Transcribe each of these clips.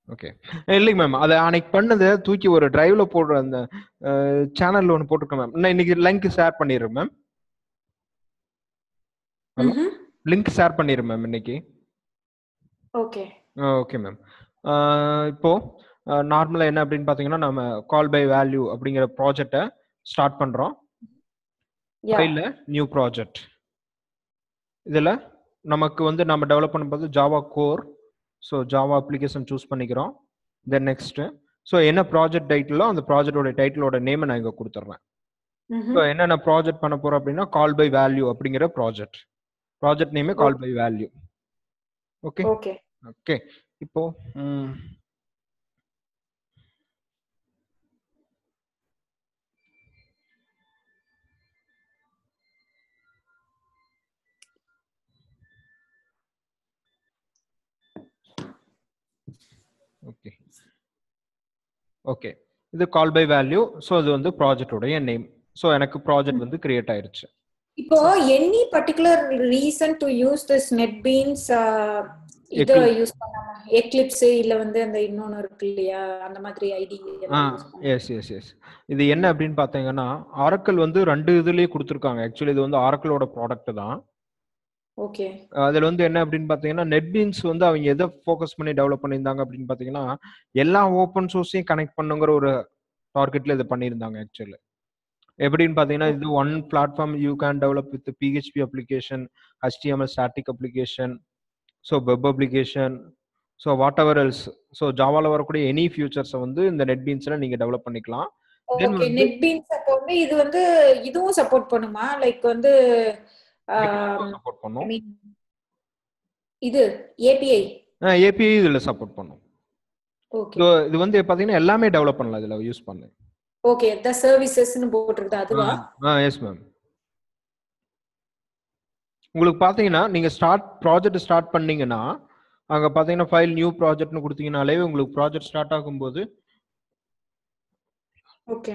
Okay இல்லைங்க ma'am அதை அன்னைக்கு பண்ணதை தூக்கி ஒரு டிரைவ்ல போடுற அந்த சேனல்ல ஒன்று போட்டிருக்கேன் மேம் நான் இன்னைக்கு லிங்க் ஷேர் பண்ணிடுறேன் மேம் Hello? ம்ஹும். லிங்க் ஷேர் பண்ணிடுறேன் மேம் இன்னைக்கு ஓகே ஓகே மேம் இப்போ நார்மலாக என்ன அப்படின்னு பார்த்தீங்கன்னா நம்ம கால் பை வேல்யூ அப்படிங்கிற ப்ராஜெக்டை ஸ்டார்ட் பண்ணுறோம் யா ஃபைலில் நியூ ப்ராஜெக்ட் இதில் நமக்கு வந்து நம்ம டெவலப் பண்ணும்போது Java core so Java application choose பண்ணிக்கிறோம் தென் நெக்ஸ்ட்டு ஸோ என்ன ப்ராஜெக்ட் டைட்டிலோ அந்த ப்ராஜெக்டோட டைட்டிலோட நேமை நான் இங்கே கொடுத்துட்றேன் ம்ஹும். ஸோ என்னென்ன ப்ராஜெக்ட் பண்ண போகிறோம் அப்படின்னா கால் பை வேல்யூ அப்படிங்கிற ப்ராஜெக்ட் ப்ராஜெக்ட் நேமே call by value okay okay okay இப்போ ம், ஓகே ஓகே இது கால் பை வேல்யூ ஸோ இது வந்து ப்ராஜெக்டோடைய நேம் ஸோ எனக்கு ப்ராஜெக்ட் வந்து கிரியேட் ஆயிருச்சு இப்போ any particular reason to use this NetBeans இது Eclipse. யூஸ் பண்ணாம எக்லிப்ஸ் இல்ல வந்து அந்த இன்னொன்னு இருக்கு இல்லையா அந்த மாதிரி ஐடி ஆ எஸ் எஸ் எஸ் இது என்ன அப்படின்னு பார்த்தீங்கன்னா ஆரக்கல் வந்து ரெண்டு இதுலயே கொடுத்துருக்காங்க ஆக்சுவலி இது வந்து ஆரக்கலோட ப்ராடக்ட் தான் ஓகே அதுல வந்து என்ன அப்படின்னு பார்த்தீங்கன்னா நெட்பீன்ஸ் வந்து அவங்க எதை ஃபோக்கஸ் பண்ணி டெவலப் பண்ணியிருந்தாங்க அப்படின்னு பார்த்தீங்கன்னா எல்லா ஓப்பன் சோர்ஸையும் கனெக்ட் பண்ணுங்கிற ஒரு டார்கெட்ல இது பண்ணியிருந்தாங்க ஆக்சுவலி எப்படின்னு பார்த்தீங்கன்னா இது one platform you can develop with PHP application HTML static application so web application so whatever else so ஜாவால வரக்கூடிய எனி ஃபியூச்சர்ஸை வந்து இந்த நெட்பீன்ஸில் நீங்கள் டெவலப் பண்ணிக்கலாம் Then ஓகே வந்து- நெட் பீன்ஸ் அப்போ வந்து இது வந்து இதுவும் சப்போர்ட் பண்ணுமா லைக் வந்து ஆம், சப்போர்ட் I பண்ணும் mean, இது ஏபிஐ ஏபிஐ இதில் சப்போர்ட் பண்ணும் ஓகே So, இது வந்து பார்த்தீங்கன்னா எல்லாமே டெவலப் பண்ணலாம் இதில் யூஸ் பண்ணு ஓகே த சர்வீசஸ்னு போட்டிருக்குது அதுவா ஆ எஸ் மேம் உங்களுக்கு பார்த்தீங்கன்னா நீங்கள் ஸ்டார்ட் ப்ராஜெக்ட் ஸ்டார்ட் பண்ணீங்கன்னா அங்கே பார்த்தீங்கன்னா ஃபைல் நியூ ப்ராஜெக்ட்னு கொடுத்தீங்கனாலே உங்களுக்கு ப்ராஜெக்ட் ஸ்டார்ட் ஆகும்போது ஓகே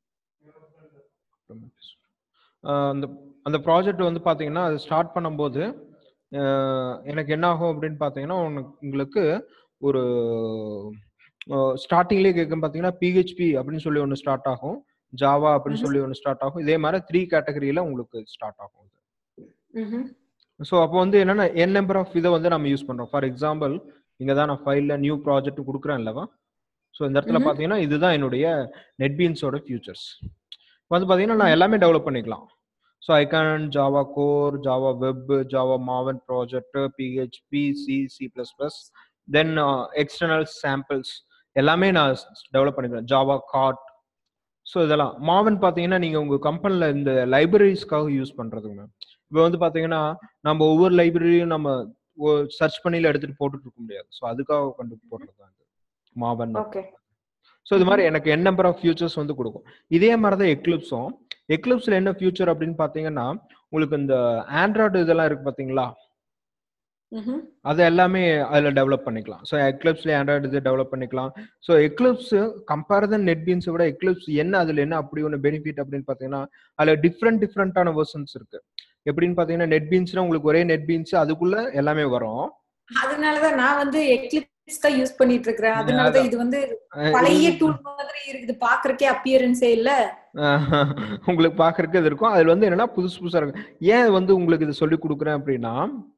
ஆஹ் அந்த அந்த ப்ராஜெக்ட் வந்து பார்த்தீங்கன்னா அது ஸ்டார்ட் பண்ணும்போது ஆஹ் எனக்கு என்ன ஆகும் அப்படின்னு பார்த்தீங்கன்னா உனக்கு உங்களுக்கு ஒரு ஸ்டார்டிங்லேயே கேட்கும் பார்த்தீங்கன்னா பிஹெச்பி அப்படின்னு சொல்லி ஒன்று ஸ்டார்ட் ஆகும் ஜாவா அப்படின்னு Mhm. சொல்லி ஒன்று ஸ்டார்ட் ஆகும் இதே மாதிரி த்ரீ கேட்டகரியில் உங்களுக்கு ஸ்டார்ட் ஆகும் ம்ஹும். ஸோ அப்போ வந்து என்னன்னா என் நம்பர் ஆஃப் இதை வந்து நம்ம யூஸ் பண்றோம் ஃபார் எக்ஸாம்பிள் இங்க தான் நான் ஃபைல்ல நியூ ப்ராஜெக்ட் கொடுக்குறேன் இல்லவா ஸோ இந்த இடத்துல Mhm. பார்த்தீங்கன்னா இதுதான் என்னுடைய நெட்பீன்ஸோட ஃபியூச்சர்ஸ் வந்து பார்த்தீங்கன்னா நான் எல்லாமே டெவலப் பண்ணிக்கலாம் so I can Java core Java web Java Maven project PHP C C plus plus then external samples எல்லாமே நான் டெவலப் பண்ணிக்கிறேன் ஜாவா காட் ஸோ இதெல்லாம் மாவன் பார்த்தீங்கன்னா நீங்கள் உங்கள் கம்பெனியில் இந்த லைப்ரரிஸ்க்காக யூஸ் பண்ணுறதுங்க மேம் இப்போ வந்து பார்த்தீங்கன்னா நம்ம ஒவ்வொரு லைப்ரரியும் நம்ம சர்ச் பண்ணில எடுத்துட்டு போட்டுட்டு இருக்க முடியாது ஸோ அதுக்காக கொண்டு போடுறது தான் இது மாவன் ஓகே ஸோ இது மாதிரி எனக்கு என் நம்பர் ஆஃப் ஃபியூச்சர்ஸ் வந்து கொடுக்கும் இதே மாதிரி தான் எக்லிப்ஸும் எக்லிப்ஸில் என்ன ஃபியூச்சர் அப்படின்னு பார்த்தீங்கன்னா உங்களுக்கு இந்த ஆண்ட்ராய்டு இதெல்லாம் இருக்கு பார்த்தீங்களா ம்ஹும். அது எல்லாமே அதில் டெவலப் பண்ணிக்கலாம் ஸோ எக்லிப்ஸ்ல ஆண்ட்ராய்டு இது டெவலப் பண்ணிக்கலாம் ஸோ எக்லிப்ஸ் கம்பேரிசன் நெட் பீன்ஸை விட எக்லிப்ஸ் என்ன அதில் என்ன அப்படி ஒன்று பெனிஃபிட் அப்படின்னு பார்த்தீங்கன்னா அதில் டிஃப்ரெண்ட் டிஃப்ரெண்ட்டான வெர்ஷன்ஸ் இருக்கு எப்படின்னு பார்த்தீங்கன்னா நெட் பீன்ஸ்னா உங்களுக்கு ஒரே நெட் பீன்ஸ் அதுக்குள்ள எல்லாமே வரும் அதனாலதான் நான் வந்து எக்லிப்ஸ் தான் யூஸ் பண்ணிட்டு இருக்கிறேன் அதனாலதான் இது வந்து பழைய டூல் மாதிரி இருக்குது பாக்குறக்கே அப்பியரன்ஸே இல்ல அஹ் உங்களுக்கு பார்க்கறதுக்கு இது இருக்கும் அதுல வந்து என்னன்னா புதுசு புதுசா இருக்கும் ஏன் வந்து உங்களுக்கு இது சொல்லி கொடுக்குறேன் அப்படின்னா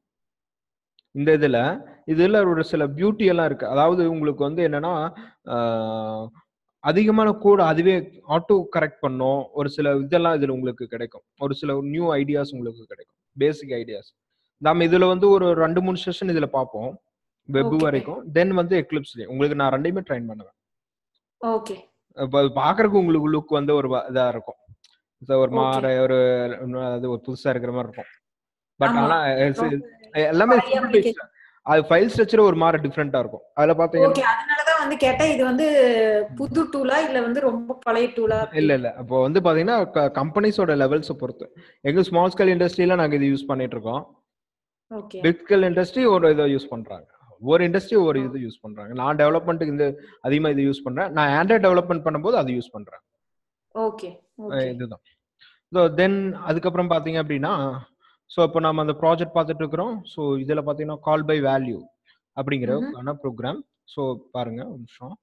இந்த இதுல இதுல ஒரு சில பியூட்டி எல்லாம் இருக்கு அதாவது உங்களுக்கு வந்து என்னன்னா ஆஹ், அதிகமான கோடு அதுவே ஆட்டோ கரெக்ட் பண்ணும் ஒரு சில இதெல்லாம் இதுல உங்களுக்கு கிடைக்கும் ஒரு சில நியூ ஐடியாஸ் உங்களுக்கு கிடைக்கும் பேசிக் ஐடியாஸ் நாம இதுல வந்து ஒரு ரெண்டு மூணு செஷன் இதுல பார்ப்போம் வெப் Okay. வரைக்கும் தென் வந்து எக்லிப்ஸ்ல உங்களுக்கு நான் ரெண்டையுமே ட்ரைன் பண்ணுவேன் ஓகே இப்போ அது பாக்குறதுக்கு உங்களுக்கு லுக் வந்து ஒரு வ- இதா இருக்கும் So, ஒரு Okay. மாற ஒரு அது ஒரு புதுசா இருக்கிற மாதிரி இருக்கும் பட் ஆமா. ஆனா it's- எல்லாமே பழைய simple based தான். அது ஃபைல் ஸ்ட்ரக்சர் ஒரு மாதிரி டிஃப்ரெண்டா இருக்கும் அதுல பாத்தீங்கன்னா ஓகே அதனாலதான் வந்து கேட்டேன் இது வந்து புது டூலா இல்ல வந்து ரொம்ப பழைய டூலா இல்ல இல்ல அப்போ வந்து பாத்தீங்கன்னா கம்பெனிஸோட லெவல்ஸ் பொறுத்து எங்க ஸ்மால் ஸ்கேல் இண்டஸ்ட்ரியில நாங்க இது யூஸ் பண்ணிட்டு இருக்கோம் ஓகே பிக் ஸ்கேல் இண்டஸ்ட்ரி ஒரு இதை யூஸ் பண்றாங்க ஒரு இண்டஸ்ட்ரி ஒரு இது யூஸ் பண்றாங்க நான் டெவலப்மெண்ட்டுக்கு இந்த அதிகமா இது யூஸ் பண்றேன் நான் ஆண்ட்ராய்ட் டெவலப்மெண்ட் பண்ணும்போது அது யூஸ் பண்றேன் ஓகே அஹ் ஓகே இதுதான் ஸோ தென் அதுக்கப்புறம் பார்த்தீங்க அப்படின்னா ஸோ இப்போ நம்ம அந்த ப்ராஜெக்ட் பார்த்துட்டு இருக்கிறோம் ஸோ இதில் பார்த்தீங்கன்னா கால் பை வேல்யூ அப்படிங்கிற ப்ரோக்ராம் ஸோ பாருங்க ஒரு நிமிஷம்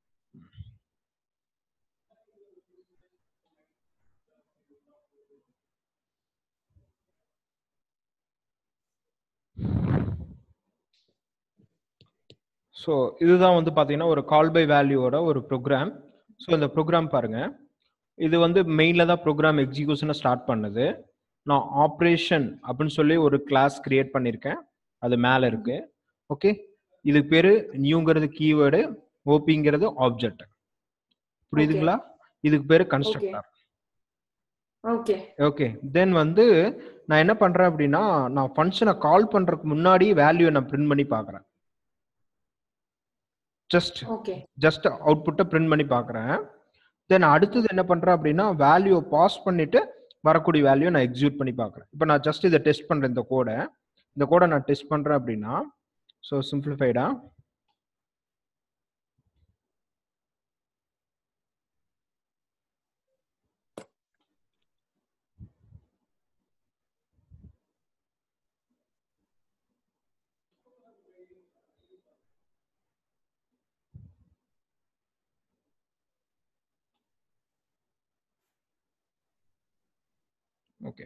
ஸோ இதுதான் வந்து பார்த்தீங்கன்னா ஒரு கால் பை வேல்யூவோட ஒரு ப்ரோக்ராம் ஸோ இந்த ப்ரோக்ராம் பாருங்க இது வந்து மெயினில் தான் ப்ரோக்ராம் எக்ஸிக்யூஷனை ஸ்டார்ட் பண்ணுது நான் ஆப்ரேஷன் அப்படின்னு சொல்லி ஒரு கிளாஸ் கிரியேட் பண்ணியிருக்கேன் அது மேலே இருக்கு ஓகே இதுக்கு பேர் நியூங்கிறது கீவேர்டு ஓபிங்கிறது ஆப்ஜெக்ட் புரியுதுங்களா இதுக்கு பேர் கன்ஸ்ட்ரக்டர் ஓகே ஓகே தென் வந்து நான் என்ன பண்றேன் அப்படின்னா நான் ஃபங்க்ஷனை கால் பண்றதுக்கு முன்னாடி வேல்யூ நான் பிரிண்ட் பண்ணி பார்க்குறேன் ஜஸ்ட் ஓகே ஜஸ்ட் அவுட்புட்டை பிரிண்ட் பண்ணி பார்க்குறேன் தென் அடுத்தது என்ன பண்றேன் அப்படின்னா வேல்யூ பாஸ் பண்ணிட்டு வரக்கூடிய வேல்யூ நான் எக்ஸிக்யூட் பண்ணி பார்க்குறேன் இப்போ நான் ஜஸ்ட் இதை டெஸ்ட் பண்றேன் இந்த கோடை இந்த கோடை நான் டெஸ்ட் பண்றேன் அப்படின்னா ஸோ சிம்பிளிஃபைடா ஓகே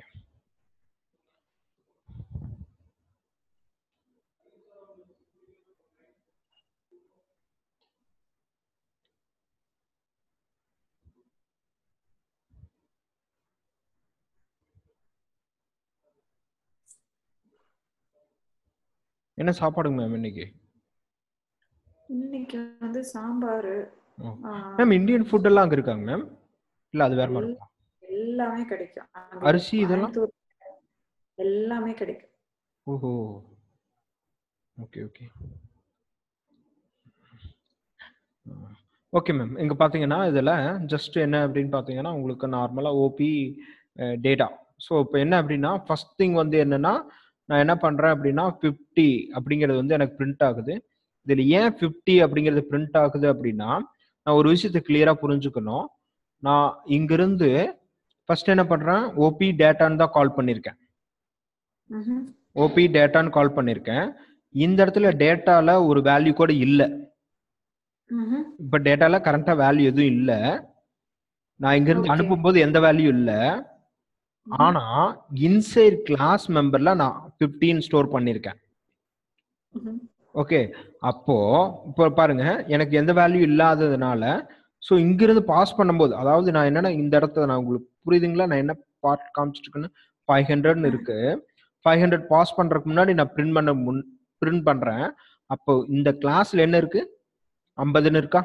என்ன சாப்பாடுங்க மேம் இன்னைக்கு இன்னைக்கு வந்து sambar oh. Ma'am Indian food எல்லாம் அங்க இருக்காங்க மேம் இல்ல அது வேற மாதிரி இருக்கா எல்லாமே கிடைக்கும் அங்க அரிசி இதெல்லாம்? கோயம்புத்தூர் எல்லாமே கிடைக்கும் ஓஹோ ஓகே ஓகே ஓகே மேம் இங்க பாத்தீங்கன்னா இதுல ஜஸ்ட் என்ன அப்படின்னு பாத்தீங்கன்னா உங்களுக்கு நார்மலா ஓபி டேட்டா ஸோ இப்போ என்ன அப்படின்னா ஃபர்ஸ்ட் திங் வந்து என்னன்னா நான் என்ன பண்றேன் அப்படின்னா ஃபிஃப்டி அப்படிங்கிறது வந்து எனக்கு பிரிண்ட் ஆகுது இதுல ஏன் ஃபிஃப்டி அப்படிங்கிறது பிரிண்ட் ஆகுது அப்படின்னா நான் ஒரு விஷயத்தை கிளியரா புரிஞ்சுக்கணும் நான் இங்கிருந்து ஃபர்ஸ்ட் என்ன பண்றேன் ஓபி டேட்டான்னு தான் கால் பண்ணியிருக்கேன் ம்ஹும். ஓபி டேட்டான்னு கால் பண்ணியிருக்கேன் இந்த இடத்துல டேட்டால ஒரு வேல்யூ கூட இல்லை ம்ஹும். இப்போ டேட்டால கரண்டா வேல்யூ எதுவும் இல்லை நான் இங்கிருந்து Okay. அனுப்பும்போது எந்த வேல்யூ இல்லை ஆனா இன்சைட் கிளாஸ் மெம்பர்ல நான் 15 ஸ்டோர் பண்ணியிருக்கேன் ம்ஹும். ஓகே அப்போ இப்போ பாருங்க எனக்கு எந்த வேல்யூ இல்லாததுனால ஸோ இங்கிருந்து பாஸ் பண்ணும்போது அதாவது நான் என்னன்னா இந்த இடத்த நான் உங்களுக்கு புரியுதுங்களா நான் என்ன பார்ட் காமிச்சிட்டு இருக்கேன்னு ஃபைவ் ஹண்ட்ரட்னு இருக்கு ஃபைவ் ஹண்ட்ரட் பாஸ் பண்றதுக்கு முன்னாடி நான் பிரிண்ட் பண்ண முன் பிரிண்ட் பண்றேன் அப்போ இந்த கிளாஸ்ல என்ன இருக்கு ஐம்பதுன்னு இருக்கா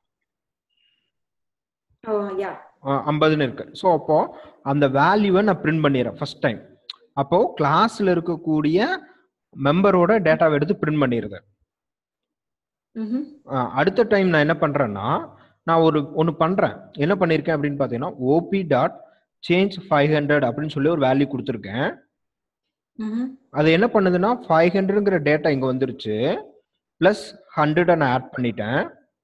ஓ யா ஐம்பதுன்னு இருக்கு ஸோ அப்போ அந்த வேல்யூவை நான் பிரிண்ட் பண்ணிடுறேன் ஃபர்ஸ்ட் டைம் அப்போ கிளாஸ்ல இருக்கக்கூடிய மெம்பரோட டேட்டாவை எடுத்து பிரிண்ட் பண்ணிடுறேன் ம்ஹும். ஆஹ் அடுத்த டைம் நான் என்ன பண்றேன்னா நான் ஒரு ஒன்று பண்றேன் என்ன பண்ணியிருக்கேன் அப்படின்னு பார்த்தீங்கன்னா OB dot change five hundred அப்படின்னு சொல்லி ஒரு வேல்யூ கொடுத்துருக்கேன் ம்ஹும். அது என்ன பண்ணுதுன்னா ஃபைவ் ஹண்ட்ரட்ங்கிற டேட்டா இங்கே வந்துருச்சு ப்ளஸ் ஹண்ட்ரடை நான் ஆட் பண்ணிட்டேன்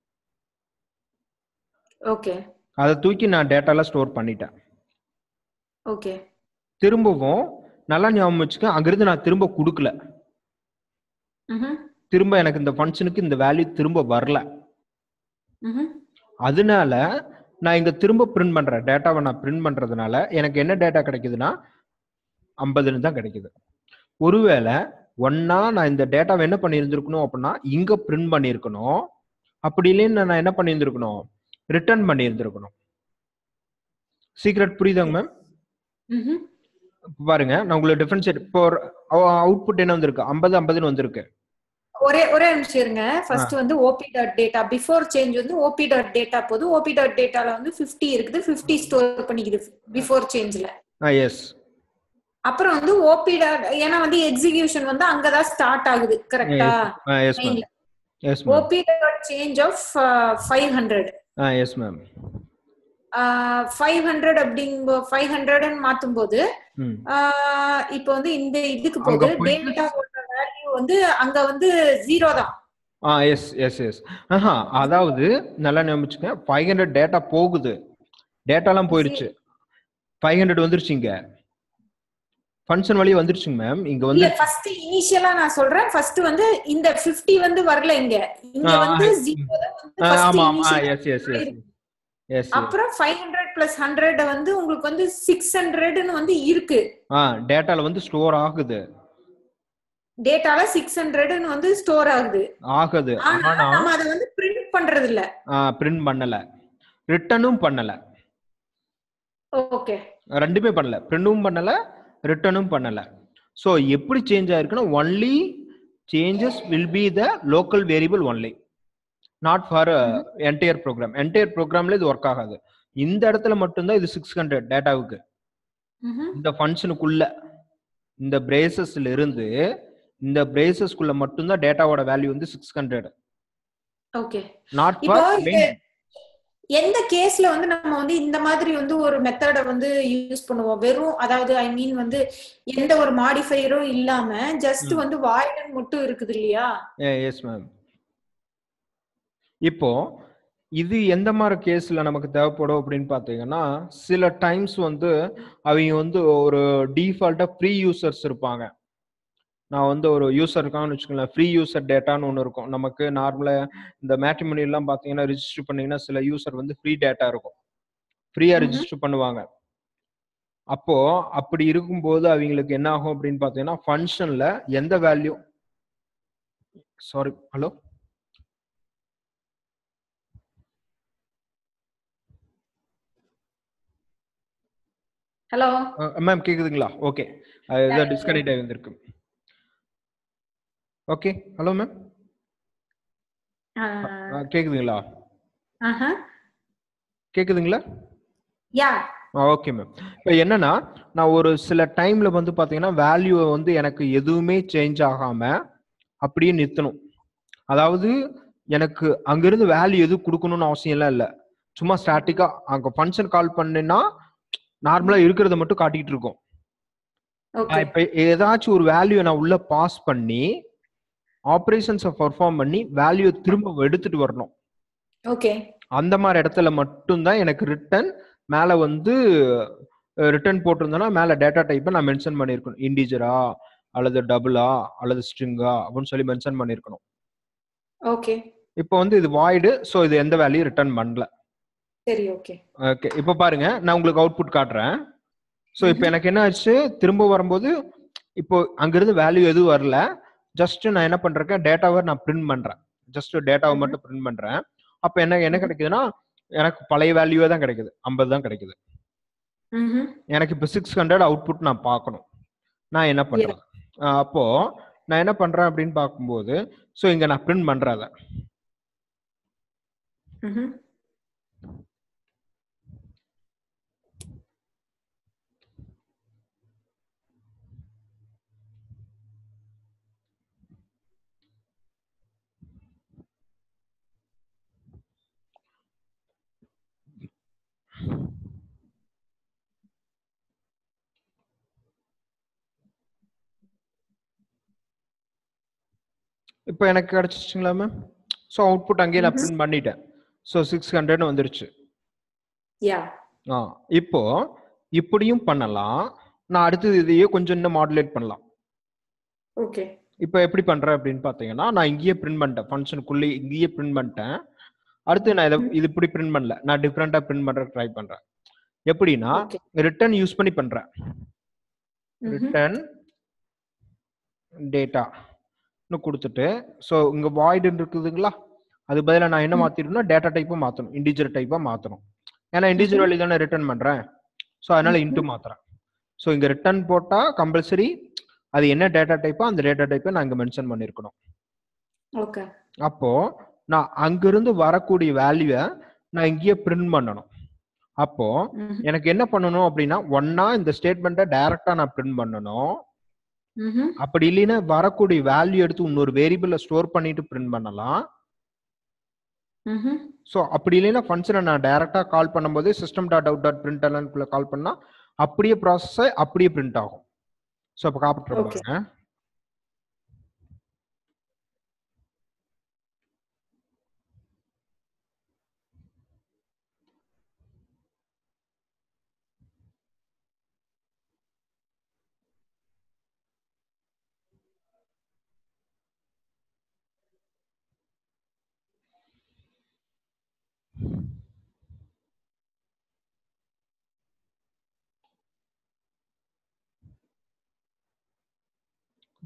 ஓகே அதை தூக்கி நான் டேட்டால ஸ்டோர் பண்ணிட்டேன் ஓகே திரும்பவும் நல்லா ஞாபகம் வச்சுக்க அங்கிருந்து நான் திரும்ப கொடுக்கல ம்ஹும். திரும்ப எனக்கு இந்த ஃபங்க்ஷனுக்கு இந்த வேல்யூ திரும்ப வரல ம்ஹும். அதனால நான் இங்க திரும்ப பிரிண்ட் பண்றேன் டேட்டாவை நான் பிரிண்ட் பண்றதுனால எனக்கு என்ன டேட்டா கிடைக்குதுன்னா ஐம்பதுன்னு தான் கிடைக்குது ஒருவேளை ஒன்னா நான் இந்த டேட்டாவை என்ன பண்ணியிருந்திருக்கணும் அப்படின்னா இங்க பிரிண்ட் பண்ணியிருக்கணும் அப்படி இல்லைன்னு நான் என்ன பண்ணியிருந்திருக்கணும் ரிட்டர்ன் பண்ணியிருந்திருக்கணும் சீக்ரெட் புரியுதாங்க மேம் ம்ஹும். பாருங்க நான் உங்களுக்கு டிஃபரன்ஷியேட் இப்போ அவுட்புட் என்ன வந்திருக்கு ஐம்பது ஐம்பதுன்னு வந்திருக்கு ஒரே ஒரே நிமிஷம் இருங்க ஃபர்ஸ்ட் வந்து OB dot data before change வந்து ஓபி டாட் டேட்டா போது ஓபி டாட் டேட்டால வந்து 50 இருக்குது 50 ஸ்டோர் பண்ணிக்குது பிஃபோர் சேஞ்ச்ல ஆ எஸ் அப்புறம் வந்து ஓபி டாட் ஏன்னா வந்து எக்ஸிகியூஷன் வந்து அங்கதான் ஸ்டார்ட் ஆகுது கரெக்டா ஆ yes ma'am yes ma'am OB dot change of five hundred ஆ எஸ் மேம் ஃபைவ் ஹண்ட்ரட் அப்படிங்க ஃபைவ் ஹண்ட்ரட்னு மாத்தும் போது ம் இப்போ வந்து இந்த இதுக்கு அங்க போகுது போயிட்டு- டேட்டாவோட வேல்யூ வந்து அங்க வந்து ஜீரோ தான் ஆ எஸ் எஸ் எஸ் ஆஹா அதாவது நல்லா ஞாபகிச்சுங்க ஃபைவ் ஹண்ட்ரட் டேட்டா போகுது டேட்டாலாம் போயிருச்சு ஃபைவ் ஹண்ட்ரட் வந்துருச்சு இங்க ஃபங்க்ஷன் வழி வந்துருச்சுங்க மேம் இங்க வந்து இல்ல ஃபர்ஸ்ட் இனிஷியலா நான் சொல்றேன் ஃபர்ஸ்ட் வந்து இந்த 50 வந்து வரல இங்க இங்க ஆ, வந்து ஆ, ஜீரோ தான் வந்து ஆ, first ஆமா ஆமா initial yes yes yes yes அப்புறம் ஃபைவ் ஹண்ட்ரட் பிளஸ் ஹண்ட்ரட் வந்து உங்களுக்கு வந்து சிக்ஸ் ஹண்ட்ரட்னு வந்து இருக்கு ஆ டேட்டால வந்து ஸ்டோர் ஆகுது டேட்டால சிக்ஸ் ஹண்ட்ரட்னு வந்து ஸ்டோர் ஆகுது ஆகுது ஆனா ஆனா நம்ம அதை வந்து பிரிண்ட் பண்றது இல்ல பிரிண்ட் பண்ணல ரிட்டனும் பண்ணல ஓகே ரெண்டுமே பண்ணல பிரிண்டும் பண்ணல ரிட்டனும் பண்ணல ஸோ எப்படி சேஞ்ச் ஆயிருக்குன்னா only changes will be the local variable only not for entire program entire ப்ரோக்ராம்ல இது ஒர்க் ஆகாது இந்த இடத்துல மட்டும்தான் இது சிக்ஸ் ஹண்ட்ரட் டேட்டாவுக்கு இந்த ஃபங்க்ஷனுக்குள்ள இந்த பிரேசஸ்ல இருந்து இந்த பிரேசஸ்க்குள்ள மட்டும்தான் டேட்டாவோட வேல்யூ வந்து சிக்ஸ் ஹண்ட்ரட் ஓகே நாட் இப்போ ஃபார் இது எந்த கேஸ்ல வந்து நம்ம வந்து இந்த மாதிரி வந்து ஒரு மெத்தட வந்து யூஸ் பண்ணுவோம் வெறும் அதாவது ஐ மீன் வந்து எந்த ஒரு மாடிஃபையரும் இல்லாம ஜஸ்ட் ம். வந்து வாய்டன் மட்டும் இருக்குது இல்லையா எஸ் மேம் இப்போ இது எந்த மாதிரி கேஸ்ல நமக்கு தேவைப்படும் அப்படின்னு பார்த்தீங்கன்னா சில டைம்ஸ் வந்து அவங்க வந்து ஒரு டிஃபால்ட்டா ஃப்ரீ யூசர்ஸ் இருப்பாங்க நான் வந்து ஒரு யூசர் இருக்கான்னு வச்சுக்கோங்களேன் ஃப்ரீ யூசர் டேட்டான்னு ஒன்று இருக்கும் நமக்கு நார்மலாக இந்த மேட்ரிமோனி எல்லாம் பார்த்தீங்கன்னா ரிஜிஸ்டர் பண்ணீங்கன்னா சில யூசர் வந்து ஃப்ரீ டேட்டா இருக்கும் ஃப்ரீயா ம்ஹும். ரிஜிஸ்டர் பண்ணுவாங்க அப்போ அப்படி இருக்கும்போது அவங்களுக்கு என்ன ஆகும் அப்படின்னு பார்த்தீங்கன்னா ஃபங்க்ஷன்ல எந்த value sorry hello hello ma'am கேக்குதுங்களா ஓகே இதான் டிஸ்கனெக்ட் ஆகி வந்திருக்கு ஓகே ஹலோ மேம் கேக்குதுங்களா கேக்குதுங்களா யா ஓகே மேம் இப்போ என்னன்னா நான் ஒரு சில டைம்ல வந்து பாத்தீங்கன்னா வேல்யூவை வந்து எனக்கு எதுவுமே சேஞ்ச் ஆகாம அப்படியே நிறுத்தணும் அதாவது எனக்கு அங்கிருந்து வேல்யூ எதுவும் கொடுக்கணும்னு அவசியம் எல்லாம் இல்லை சும்மா ஸ்டாட்டிக்கா அங்க ஃபங்க்ஷன் கால் பண்ணினா நார்மலா இருக்கிறத மட்டும் காட்டிக்கிட்டு இருக்கோம் ஓகே நான் இப்ப ஏதாச்சும் ஒரு வேல்யூ நான் உள்ள பாஸ் பண்ணி ஆப்ரேஷன்ஸை பர்ஃபார்ம் பண்ணி வேல்யூ திரும்ப எடுத்துட்டு வரணும் ஓகே அந்த மாதிரி இடத்துல மட்டும்தான் எனக்கு ரிட்டர்ன் மேல வந்து ரிட்டர்ன் போட்டிருந்தேன்னா மேல டேட்டா டைப்பை நான் மென்ஷன் பண்ணியிருக்கணும் இண்டிஜரா அல்லது டபுளா அல்லது ஸ்ட்ரிங்கா அப்படின்னு சொல்லி மென்ஷன் பண்ணியிருக்கணும் ஓகே இப்போ வந்து இது வாய்டு ஸோ இது எந்த வேல்யூ ரிட்டர்ன் பண்ணல சரி ஓகே ஓகே இப்போ பாருங்க நான் உங்களுக்கு அவுட்புட் காட்டுறேன் ஸோ இப்போ எனக்கு என்ன ஆச்சு திரும்ப வரும்போது இப்போ அங்கிருந்து வேல்யூ எதுவும் வரல ஜஸ்ட் நான் என்ன பண்றேன் டேட்டாவை நான் பிரிண்ட் பண்றேன் ஜஸ்ட் டேட்டாவை மட்டும் பிரிண்ட் பண்றேன் அப்போ என்ன என்ன கிடைக்குதுன்னா எனக்கு பழைய வேல்யூவே தான் கிடைக்குது ஐம்பது தான் கிடைக்குது ம்ஹும். எனக்கு இப்போ சிக்ஸ் ஹண்ட்ரட் அவுட்புட் நான் பார்க்கணும் நான் என்ன பண்றேன் அஹ் அப்போ நான் என்ன பண்றேன் அப்படின்னு பார்க்கும்போது ஸோ இங்க நான் பிரிண்ட் பண்றேன் அதை ம்ஹும். இப்போ எனக்கு கிடைச்சிச்சுங்களா மேம் ஸோ அவுட்புட் அங்கேயே நான் Mhm. பிரிண்ட் பண்ணிட்டேன் ஸோ சிக்ஸ் ஹண்ட்ரட்னு வந்துருச்சு யா ஆ இப்போ இப்படியும் பண்ணலாம் நான் அடுத்தது இதையே கொஞ்சம் இன்னும் மாடுலேட் பண்ணலாம் ஓகே இப்போ எப்படி பண்றேன் அப்படின்னு பார்த்தீங்கன்னா நான் இங்கேயே பிரிண்ட் பண்ணிட்டேன் ஃபங்க்ஷனுக்குள்ளே இங்கேயே பிரிண்ட் பண்ணிட்டேன் அடுத்து நான் இதை இது இப்படி பிரிண்ட் பண்ணல நான் டிஃப்ரெண்டா பிரிண்ட் பண்ற ட்ரை பண்றேன் எப்படின்னா ஓகே ரிட்டர்ன் யூஸ் பண்ணி பண்றேன் ரிட்டர்ன் டேட்டா கொடுத்துட்டு ஸோ இங்க வாய்டு இருக்குதுங்களா அது பதிலா நான் என்ன ம். மாத்திரணும்னா டேட்டா டைப்பை மாத்தணும் இண்டிஜர் டைப்பா மாத்தணும் ஏன்னா இண்டிஜர் வேல்யூ தானே ரிட்டர்ன் பண்றேன் ஸோ அதனால ம்ஹும். இன்ட்டு மாத்துறேன் ஸோ இங்க ரிட்டர்ன் போட்டா கம்பல்சரி அது என்ன டேட்டா டைப்போ அந்த டேட்டா டைப்பை நான் இங்க மென்ஷன் பண்ணிருக்கணும் ஓகே அப்போ நான் அங்கிருந்து வரக்கூடிய வேல்யூவை நான் இங்கேயே பிரிண்ட் பண்ணணும் அப்போ எனக்கு என்ன பண்ணணும் அப்படின்னா ஒன்னா இந்த ஸ்டேட்மெண்ட்டை டைரக்டா நான் பிரிண்ட் பண்ணணும் அப்படி இல்லைன்னா வரக்கூடிய வேல்யூ எடுத்து இன்னொரு வேரியபிள்ல ஸ்டோர் பண்ணிட்டு பிரிண்ட் பண்ணலாம் ஸோ அப்படி இல்லைன்னா ஃபங்க்ஷனை நான் டைரக்டா கால் பண்ணும்போது system dot out dot print call பண்ணா அப்படியே ப்ராசஸ் அப்படியே பிரிண்ட் ஆகும் ஸோ அப்போ காப்பிட்டு Okay. பாருங்க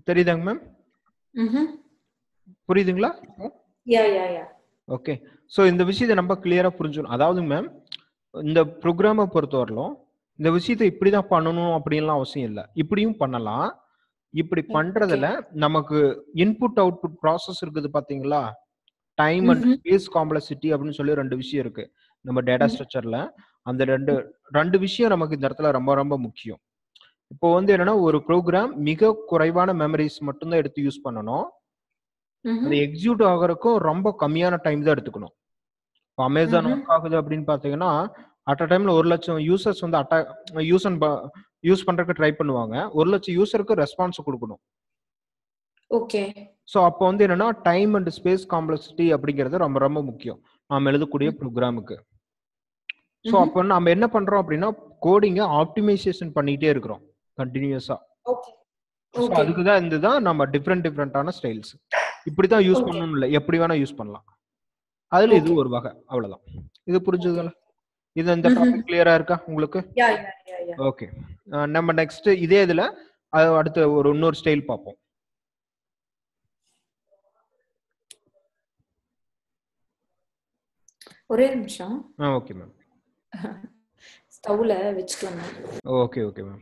தெரியுதாங்க மேம் ம்ஹும். புரியுதுங்களா யா யா யா ஓகே ஸோ இந்த விஷயத்தை நம்ம கிளியரா புரிஞ்சுக்கணும் அதாவது மேம் இந்த ப்ரோக்ராமை பொறுத்தவரையிலும் இந்த விஷயத்தை இப்படி தான் பண்ணணும் அப்படின்லாம் அவசியம் இல்லை இப்படியும் பண்ணலாம் இப்படி பண்றதுல நமக்கு இன்புட் அவுட்புட் ப்ராசஸ் இருக்குது பாத்தீங்களா டைம் அண்ட் ம்ஹும். ஸ்பேஸ் காம்ப்ளெக்சிட்டி அப்படின்னு சொல்லி ரெண்டு விஷயம் இருக்கு நம்ம டேட்டா ம். ஸ்ட்ரக்சர்ல அந்த ரெண்டு ரெண்டு விஷயம் நமக்கு இந்த இடத்துல ரொம்ப ரொம்ப முக்கியம் இப்போ வந்து என்னன்னா ஒரு ப்ரோக்ராம் மிக குறைவான மெமரிஸ் மட்டும்தான் எடுத்து யூஸ் பண்ணணும் ம்ஹும். அது எக்ஸிக்யூட் ஆகுறதுக்கும் ரொம்ப கம்மியான டைம் தான் எடுத்துக்கணும் இப்போ அமேசான் ம்ஹும். ஒர்க் ஆகுது அப்படின்னு பார்த்தீங்கன்னா அட் அ டைம்ல ஒரு லட்சம் யூசர்ஸ் வந்து அட்டா யூஸ் யூஸ் பண்றதுக்கு ட்ரை பண்ணுவாங்க ஒரு லட்சம் யூசருக்கு ரெஸ்பான்ஸ் கொடுக்கணும் ஓகே ஸோ அப்போ வந்து என்னன்னா டைம் அண்ட் ஸ்பேஸ் காம்ப்ளெக்சிட்டி அப்படிங்கிறது ரொம்ப ரொம்ப முக்கியம் நாம் எழுதக்கூடிய ப்ரோக்ராமுக்கு ஸோ ம்ஹும். அப்போ நம்ம என்ன பண்றோம் அப்படின்னா கோடிங்கை ஆப்டிமைசேஷன் பண்ணிட்டே இருக்கிறோம் கண்டினியூஸா ஓகே ஸோ ஓகே அதுக்கு தான் இந்த தான் நம்ம டிஃப்ரெண்ட் டிஃப்ரெண்டான ஸ்டைல்ஸ் இப்படி தான் யூஸ் Okay. பண்ணணும் இல்லை எப்படி வேணா யூஸ் பண்ணலாம் அதுல இது Okay. ஒரு வகை அவ்வளவுதான் இது புரிஞ்சுதுல இது இந்த ம்ஹும். டாபிக் கிளியரா இருக்கா உங்களுக்கு யா யா யா யா ஓகே நம்ம நெக்ஸ்ட் இதே இதுல அது அடுத்த ஒரு இன்னொரு ஸ்டைல் பார்ப்போம் ஒரே நிமிஷம் ஆ ஓகே மேம் ஸ்டவ்ல வச்சுட்டு வந்தேன் okay okay ma'am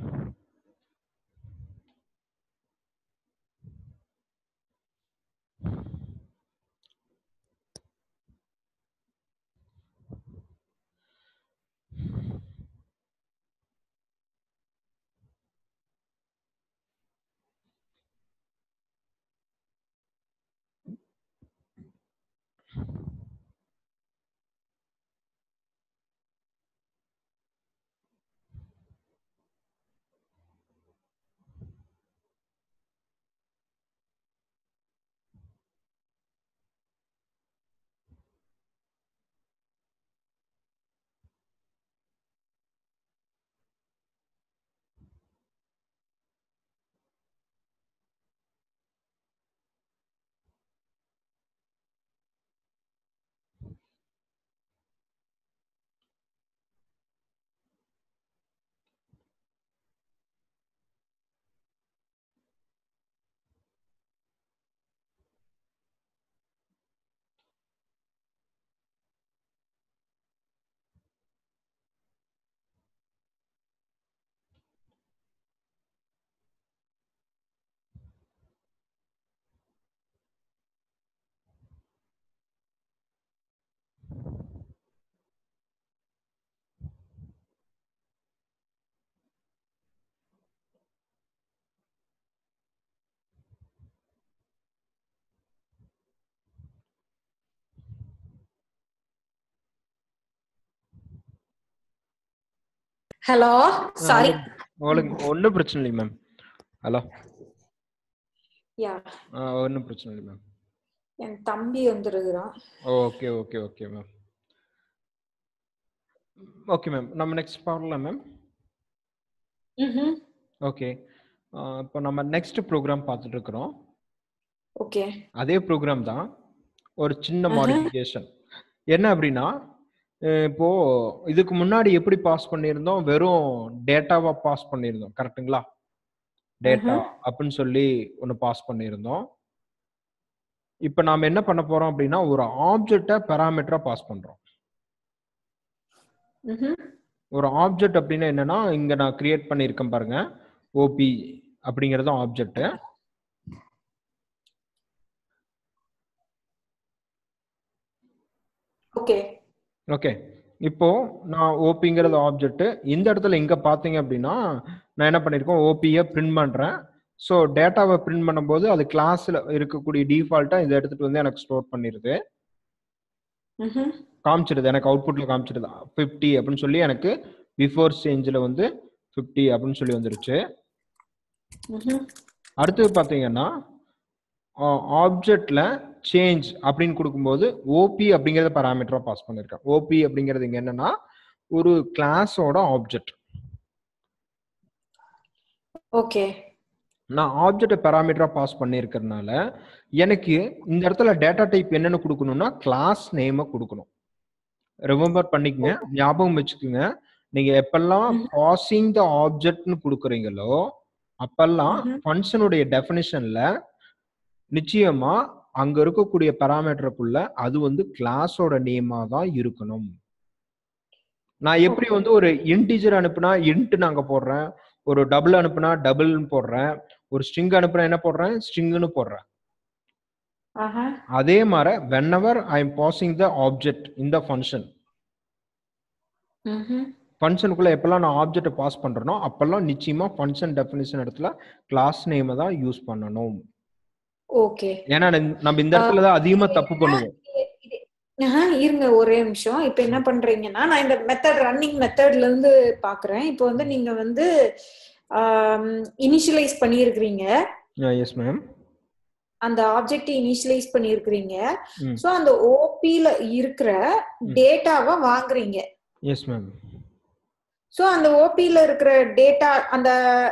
hello sorry உங்களுக்கு ஒன்றும் பிரச்சனை இல்லை மேம் ஹலோ யா ஒன்றும் பிரச்சனை இல்லை மேம் என் தம்பி வந்துருக்குறான் okay okay okay ma'am okay ma'am நம்ம நெக்ஸ்ட் பார்க்கலாம் மேம் ம்ஹும். ஓகே இப்போ நம்ம நெக்ஸ்ட் ப்ரோக்ராம் பார்த்துட்டு இருக்கிறோம் ஓகே அதே ப்ரோக்ராம் தான் ஒரு சின்ன ஆஹா. மாடிஃபிகேஷன் என்ன அப்படின்னா அஹ் இப்போ இதுக்கு முன்னாடி எப்படி பாஸ் பண்ணியிருந்தோம் வெறும் டேட்டாவா பாஸ் பண்ணியிருந்தோம் கரெக்ட்டுங்களா டேட்டா அப்படின்னு சொல்லி ஒன்று பாஸ் பண்ணியிருந்தோம் இப்போ நாம் என்ன பண்ண போறோம் அப்படின்னா ஒரு ஆப்ஜெக்டை பெராமீட்டரா பாஸ் பண்றோம் ம்ஹும். ஒரு ஆப்ஜெக்ட் அப்படின்னா என்னன்னா இங்க நான் கிரியேட் பண்ணியிருக்கேன் பாருங்க ஓபி அப்படிங்கிறது ஆப்ஜெக்ட் ஓகே ஓகே இப்போ நான் ஓபிங்கிறது ஆப்ஜெக்ட் இந்த இடத்துல இங்க பாத்தீங்க அப்படின்னா நான் என்ன பண்ணிருக்கேன் ஓபியை பிரிண்ட் பண்றேன் ஸோ டேட்டாவை பிரிண்ட் பண்ணும்போது அது கிளாஸ்ல இருக்கக்கூடிய டிஃபால்ட்டா இதை எடுத்துட்டு வந்து எனக்கு ஸ்டோர் பண்ணிடுது ம்ஹும். காமிச்சிடுது எனக்கு அவுட்புட்ல காமிச்சிடுது ஃபிஃப்டி அப்படின்னு சொல்லி எனக்கு பிஃபோர் சேஞ்சில் வந்து ஃபிஃப்டி அப்படின்னு சொல்லி வந்துருச்சு ம்ஹும். அடுத்தது பார்த்தீங்கன்னா ஆப்ஜெக்ட்ல சேஞ்ச் அப்படின்னு கொடுக்கும்போது ஓபி அப்படிங்கறத பராமீட்டரா பாஸ் பண்ணிருக்கேன் ஓபி அப்படிங்கிறது இங்க என்னன்னா ஒரு கிளாஸோட ஆப்ஜெக்ட் ஓகே நான் ஆப்ஜெக்ட் பேராமீட்டரா பாஸ் பண்ணியிருக்கிறதுனால எனக்கு இந்த இடத்துல டேட்டா டைப் என்னன்னு கொடுக்கணும்னா கிளாஸ் நேமை கொடுக்கணும் ரிமெம்பர் பண்ணிக்கங்க ஞாபகம் வச்சுக்கோங்க நீங்க எப்பெல்லாம் ம். பாசிங் த ஆப்ஜெக்ட்னு கொடுக்குறீங்களோ அப்பெல்லாம் ம்ஹும். ஃபங்க்ஷனுடைய டெஃபினிஷன்ல நிச்சயமா அங்க இருக்கக்கூடிய பாராமீட்டருக்குள்ள அது வந்து கிளாஸோட நேமா தான் இருக்கணும் நான் எப்படி Okay. வந்து ஒரு இன்டிஜர் அனுப்புனா இன்ட் நாங்க போடுறேன் ஒரு டபுள் அனுப்புனா டபுள்னு போடுறேன் ஒரு ஸ்ட்ரிங் அனுப்புனா என்ன போடுறேன் ஸ்ட்ரிங்னு போடுறேன் ஆஹா அதே மாதிரி whenever I am passing the object இந்த ஃபங்க்ஷன் ம்ஹும். ஃபங்க்ஷனுக்குள்ள எப்பெல்லாம் நான் ஆப்ஜெக்ட்டை பாஸ் பண்றேனோ அப்பெல்லாம் நிச்சயமா ஃபங்க்ஷன் டெஃபினிஷன் இடத்துல கிளாஸ் நேமை தான் யூஸ் பண்ணணும் ஓகே ஏன்னா நம்ம- நம்ம இந்த இடத்துல தான் அதிகமா தப்பு பண்ணுவோம் ஆஹா, இருங்க ஒரே நிமிஷம் இப்ப என்ன பண்றீங்கன்னா நான் இந்த மெத்தட் ரன்னிங் மெத்தட்ல இருந்து பாக்குறேன் இப்போ வந்து நீங்க வந்து இனிஷியலைஸ் பண்ணியிருக்கிறீங்க எஸ் மேம் அந்த ஆப்ஜெக்ட் இனிஷியலைஸ் பண்ணியிருக்கிறீங்க ம். சோ அந்த ஓபில இருக்கிற டேட்டாவை வாங்குறீங்க எஸ் மேம் சோ அந்த ஓபில இருக்கிற டேட்டா அந்த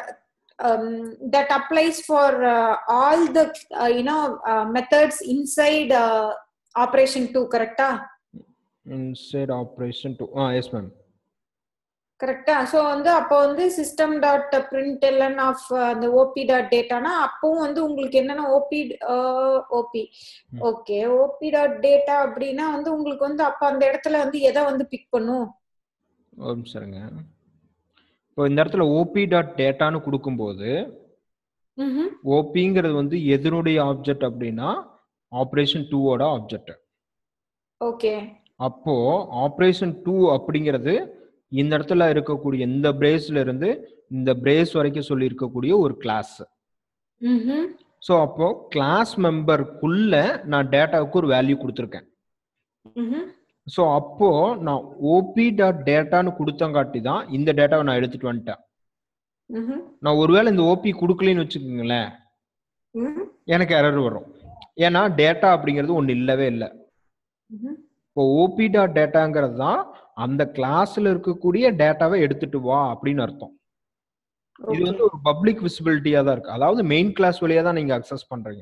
that applies for all the you know methods inside operation two கரெக்டா இன்சைட் ஆப்ரேஷன் டூ ஆ எஸ் மேம் கரெக்டா சோ வந்து அப்போ வந்து system dot print LN of அந்த ஓபி டாட் டேட்டானா அப்பவும் வந்து உங்களுக்கு என்னன்னா ஓபி ஓபி ம். ஓகே ஓபி டாட் டேட்டா அப்படின்னா வந்து உங்களுக்கு வந்து அப்ப அந்த இடத்துல வந்து எதை வந்து பிக் பண்ணும் ஒரு நிமிஷம் இப்போ இந்த இடத்துல ஓபி டாட் டேட்டான்னு கொடுக்கும்போது ம்ஹும். ஓபிங்கிறது வந்து எதனுடைய ஆப்ஜெக்ட் அப்படின்னா ஆப்ரேஷன் டூவோட ஆப்ஜெக்ட் ஓகே அப்போ ஆப்ரேஷன் டூ அப்படிங்கிறது இந்த இடத்துல இருக்கக்கூடிய இந்த பிரேஸ்ல இருந்து இந்த பிரேஸ் வரைக்கும் சொல்லி இருக்கக்கூடிய ஒரு கிளாஸ் ம்ஹும். ஸோ அப்போ கிளாஸ் மெம்பருக்குள்ள நான் டேட்டாவுக்கு ஒரு வேல்யூ கொடுத்துருக்கேன் ம்ஹும். ஸோ அப்போ நான் ஓபி டாட் டேட்டான்னு கொடுத்தங்காட்டி தான் இந்த டேட்டாவை நான் எடுத்துட்டு வந்துட்டேன் ம்ஹும். நான் ஒருவேளை இந்த ஓபி கொடுக்கலன்னு வச்சுக்கோங்களேன் ம்ஹும். எனக்கு எரர் வரும் ஏன்னா டேட்டா அப்படிங்கிறது ஒன்று இல்லவே இல்லை ம்ஹும். இப்போ ஓபி டாட் டேட்டாங்கிறது தான் அந்த கிளாஸ்ல இருக்கக்கூடிய டேட்டாவை எடுத்துட்டு வா அப்படின்னு அர்த்தம் இது Okay. வந்து ஒரு பப்ளிக் விசிபிலிட்டியா தான் இருக்கு அதாவது மெயின் கிளாஸ் வழியா தான் நீங்க அக்சஸ் பண்றீங்க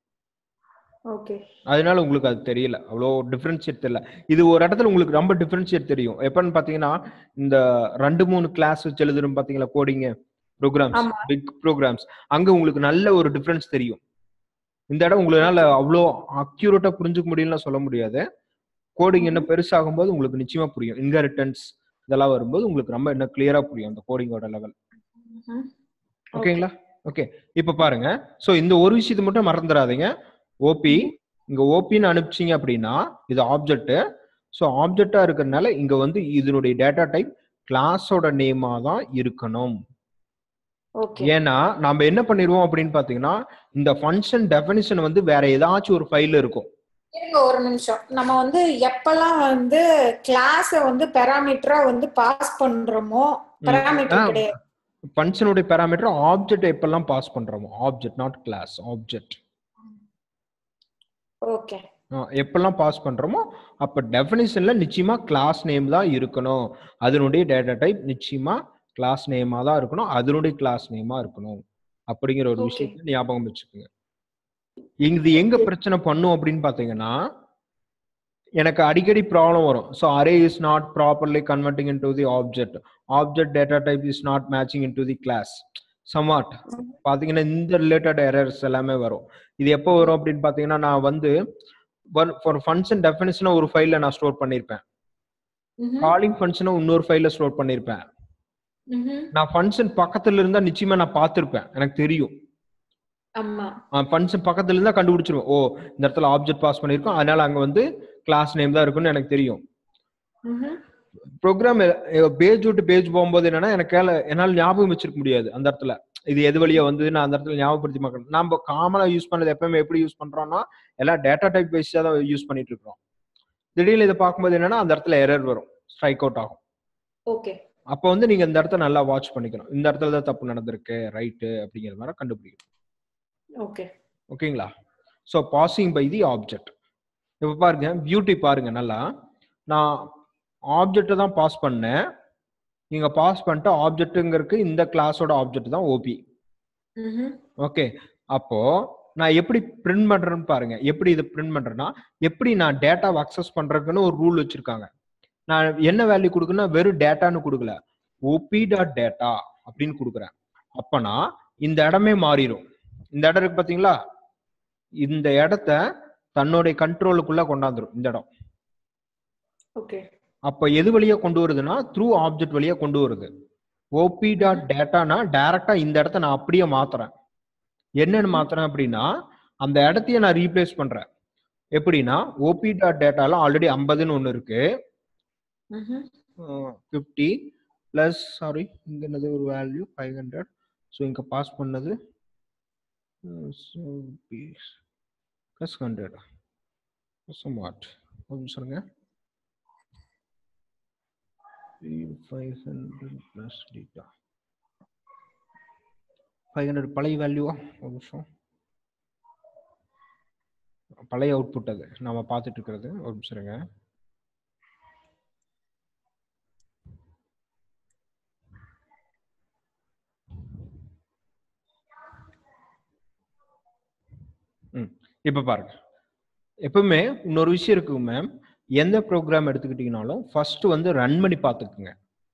ஓகே அதனால உங்களுக்கு அது தெரியல அவ்வளோ டிஃபரன்ஷியேட் தெரியல இது ஒரு இடத்துல உங்களுக்கு ரொம்ப டிஃபரன்ஷியேட் தெரியும் எப்பன்னு பாத்தீங்கன்னா இந்த ரெண்டு மூணு கிளாஸ் வச்சு எழுதுறோம் பாத்தீங்களா கோடிங்க ப்ரோக்ராம்ஸ் ஆமா. பிக் ப்ரோக்ராம்ஸ் அங்க உங்களுக்கு நல்ல ஒரு டிஃபரன்ஸ் தெரியும் இந்த இடம் உங்களால அவ்வளோ அக்யூரேட்டா புரிஞ்சுக்க முடியும்னு சொல்ல முடியாது கோடிங் என்ன பெருசாகும் போது உங்களுக்கு நிச்சயமா புரியும் இன்ஹெரிட்டன்ஸ் இதெல்லாம் வரும்போது உங்களுக்கு ரொம்ப என்ன கிளியரா புரியும் அந்த கோடிங்கோட லெவல் ம்ஹும். ஓகேங்களா ஓகே இப்ப பாருங்க சோ இந்த ஒரு விஷயத்தை மட்டும் மறந்துடாதீங்க ஓபி இங்க ஓபின்னு அனுப்பிச்சிங்க அப்படின்னா இது ஆப்ஜெக்ட் ஸோ ஆப்ஜெக்டா இருக்கிறதுனால இங்க வந்து இதனுடைய டேட்டா டைப் கிளாஸோட நேமா தான் இருக்கணும் ஓகே ஏன்னா நம்ம என்ன பண்ணிடுவோம் அப்படின்னு பாத்தீங்கன்னா இந்த ஃபங்க்ஷன் டெஃபினிஷன் வந்து வேற ஏதாச்சும் ஒரு ஃபைல் இருக்கும் இருங்க ஒரு நிமிஷம் நம்ம வந்து எப்பெல்லாம் வந்து கிளாஸ வந்து பெராமீட்டரா வந்து பாஸ் பண்றோமோ பெராமீட்டர் ஆ. கிடையாது ஃபங்க்ஷனுடைய பேராமீட்டர் ஆப்ஜெக்ட் எப்பெல்லாம் பாஸ் பண்றோமோ object not class object okay எப்பெல்லாம் பாஸ் பண்றோமோ அப்ப டெஃபினிஷன்ல நிச்சயமா கிளாஸ் நேம் தான் இருக்கணும் அதனுடைய டேட்டா டைப் நிச்சயமா கிளாஸ் நேமா தான் இருக்கணும் அதனுடைய கிளாஸ் நேமா இருக்கணும் அப்படிங்கிற ஒரு Okay. விஷயத்தை ஞாபகம் வச்சுக்கோங்க இது எங்க பிரச்சனை பண்ணும் அப்படின்னு பாத்தீங்கன்னா எனக்கு அடிக்கடி ப்ராப்ளம் வரும் so array is not properly converting into the object object data type is not matching into the class சமாட் பாத்தீங்கன்னா இந்த ரிலேட்டட் எரர்ஸ் எல்லாமே வரும் இது எப்போ வரும் அப்படின்னு பாத்தீங்கன்னா நான் வந்து ஃபார் ஃபங்க்ஷன் டெஃபினிஷனை ஒரு ஃபைல்ல நான் ஸ்டோர் பண்ணியிருப்பேன் ம்ஹும். காலிங் ஃபங்க்ஷனை இன்னொரு ஃபைல்ல ஸ்டோர் பண்ணியிருப்பேன் ம்ஹும். நான் ஃபங்க்ஷன் பக்கத்துல இருந்தா நிச்சயமா நான் பார்த்திருப்பேன் எனக்கு தெரியும் ஆமா ஃபங்க்ஷன் பக்கத்துல இருந்தா கண்டுபிடிச்சிருவேன் ஓ இந்த இடத்துல ஆப்ஜெக்ட் பாஸ் பண்ணியிருக்கோம் அதனால அங்க வந்து கிளாஸ் நேம் தான் இருக்குன்னு எனக்கு தெரியும் ம்ஹும். ப்ரோக்ராம் பேஜ் விட்டு பேஜ் போகும்போது என்னன்னா எனக்கு என்னால் ஞாபகம் வச்சிருக்க முடியாது அந்த இடத்துல இது எது வழியா வந்து நான் அந்த இடத்துல ஞாபகப்படுத்தி பார்க்கணும் நம்ம காமனா யூஸ் பண்ணது எப்பவுமே எப்படி யூஸ் பண்றோம்னா எல்லாம் டேட்டா டைப் பேஸ்டா தான் யூஸ் பண்ணிட்டு இருக்கோம் திடீர்னு இதை பார்க்கும்போது என்னன்னா அந்த இடத்துல எரர் வரும் ஸ்ட்ரைக் அவுட் ஆகும் ஓகே அப்போ வந்து நீங்க இந்த இடத்த நல்லா வாட்ச் பண்ணிக்கணும் இந்த இடத்துல தான் தப்பு நடந்திருக்கு ரைட்டு அப்படிங்கிற மாதிரி கண்டுபிடிக்கணும் ஓகே ஓகேங்களா so passing by the object இப்போ பாருங்க பியூட்டி பாருங்க நல்லா நான் ஆப்ஜெக்டை தான் பாஸ் பண்ணேன் நீங்க பாஸ் பண்ணிட்டு ஆப்ஜெக்ட்டுங்கிறதுக்கு இந்த கிளாஸோட ஆப்ஜெக்ட் தான் ஓபி ம்ஹும். ஓகே அப்போ நான் எப்படி பிரிண்ட் பண்றேன்னு பாருங்க எப்படி இதை பிரிண்ட் பண்றேன்னா எப்படி நான் டேட்டாவை அக்சஸ் பண்றதுக்குன்னு ஒரு ரூல் வச்சிருக்காங்க நான் என்ன வேல்யூ கொடுக்குன்னா வெறும் டேட்டான்னு கொடுக்கல ஓபி டாட் டேட்டா அப்படின்னு கொடுக்குறேன் அப்பனா இந்த இடமே மாறிடும் இந்த இடம் இருக்கு பாத்தீங்களா இந்த இடத்த தன்னுடைய கண்ட்ரோலுக்குள்ள கொண்டாந்துரும் இந்த இடம் ஓகே அப்ப எது வழியா கொண்டு வருதுன்னா த்ரூ ஆப்ஜெக்ட் வழியா கொண்டு வருது ஓபி டாட் டேட்டானா டைரக்டா இந்த இடத்த நான் அப்படியே மாத்துறேன் என்னன்னு மாத்துறேன் அப்படின்னா அந்த இடத்தையே நான் ரீப்ளேஸ் பண்றேன் எப்படின்னா ஓபி டாட் டேட்டால ஆல்ரெடி ஐம்பதுன்னு ஒன்று இருக்கு ஃபிஃப்டி ப்ளஸ் சாரி இங்க என்னது ஒரு வேல்யூ ஃபைவ் ஹண்ட்ரட் ஸோ இங்க பாஸ் பண்ணது ப்ளஸ் ஹண்ட்ரட் வாட் ஒரு நிமிஷம் இருங்க five hundred plus data five hundred பழைய வேல்யூவா ஒரு நிமிஷம் பழைய அவுட்புட் அது நாம பார்த்துட்டு இருக்கிறது ஒரு நிமிஷம் இருங்க ம் இப்போ பாருங்க எப்பவுமே இன்னொரு விஷயம் இருக்கு மேம் எந்த ப்ரோக்ராம் எடுத்துக்கிட்டீங்கனாலும் ஃபர்ஸ்ட் வந்து ரன் பண்ணி பார்த்துக்குங்க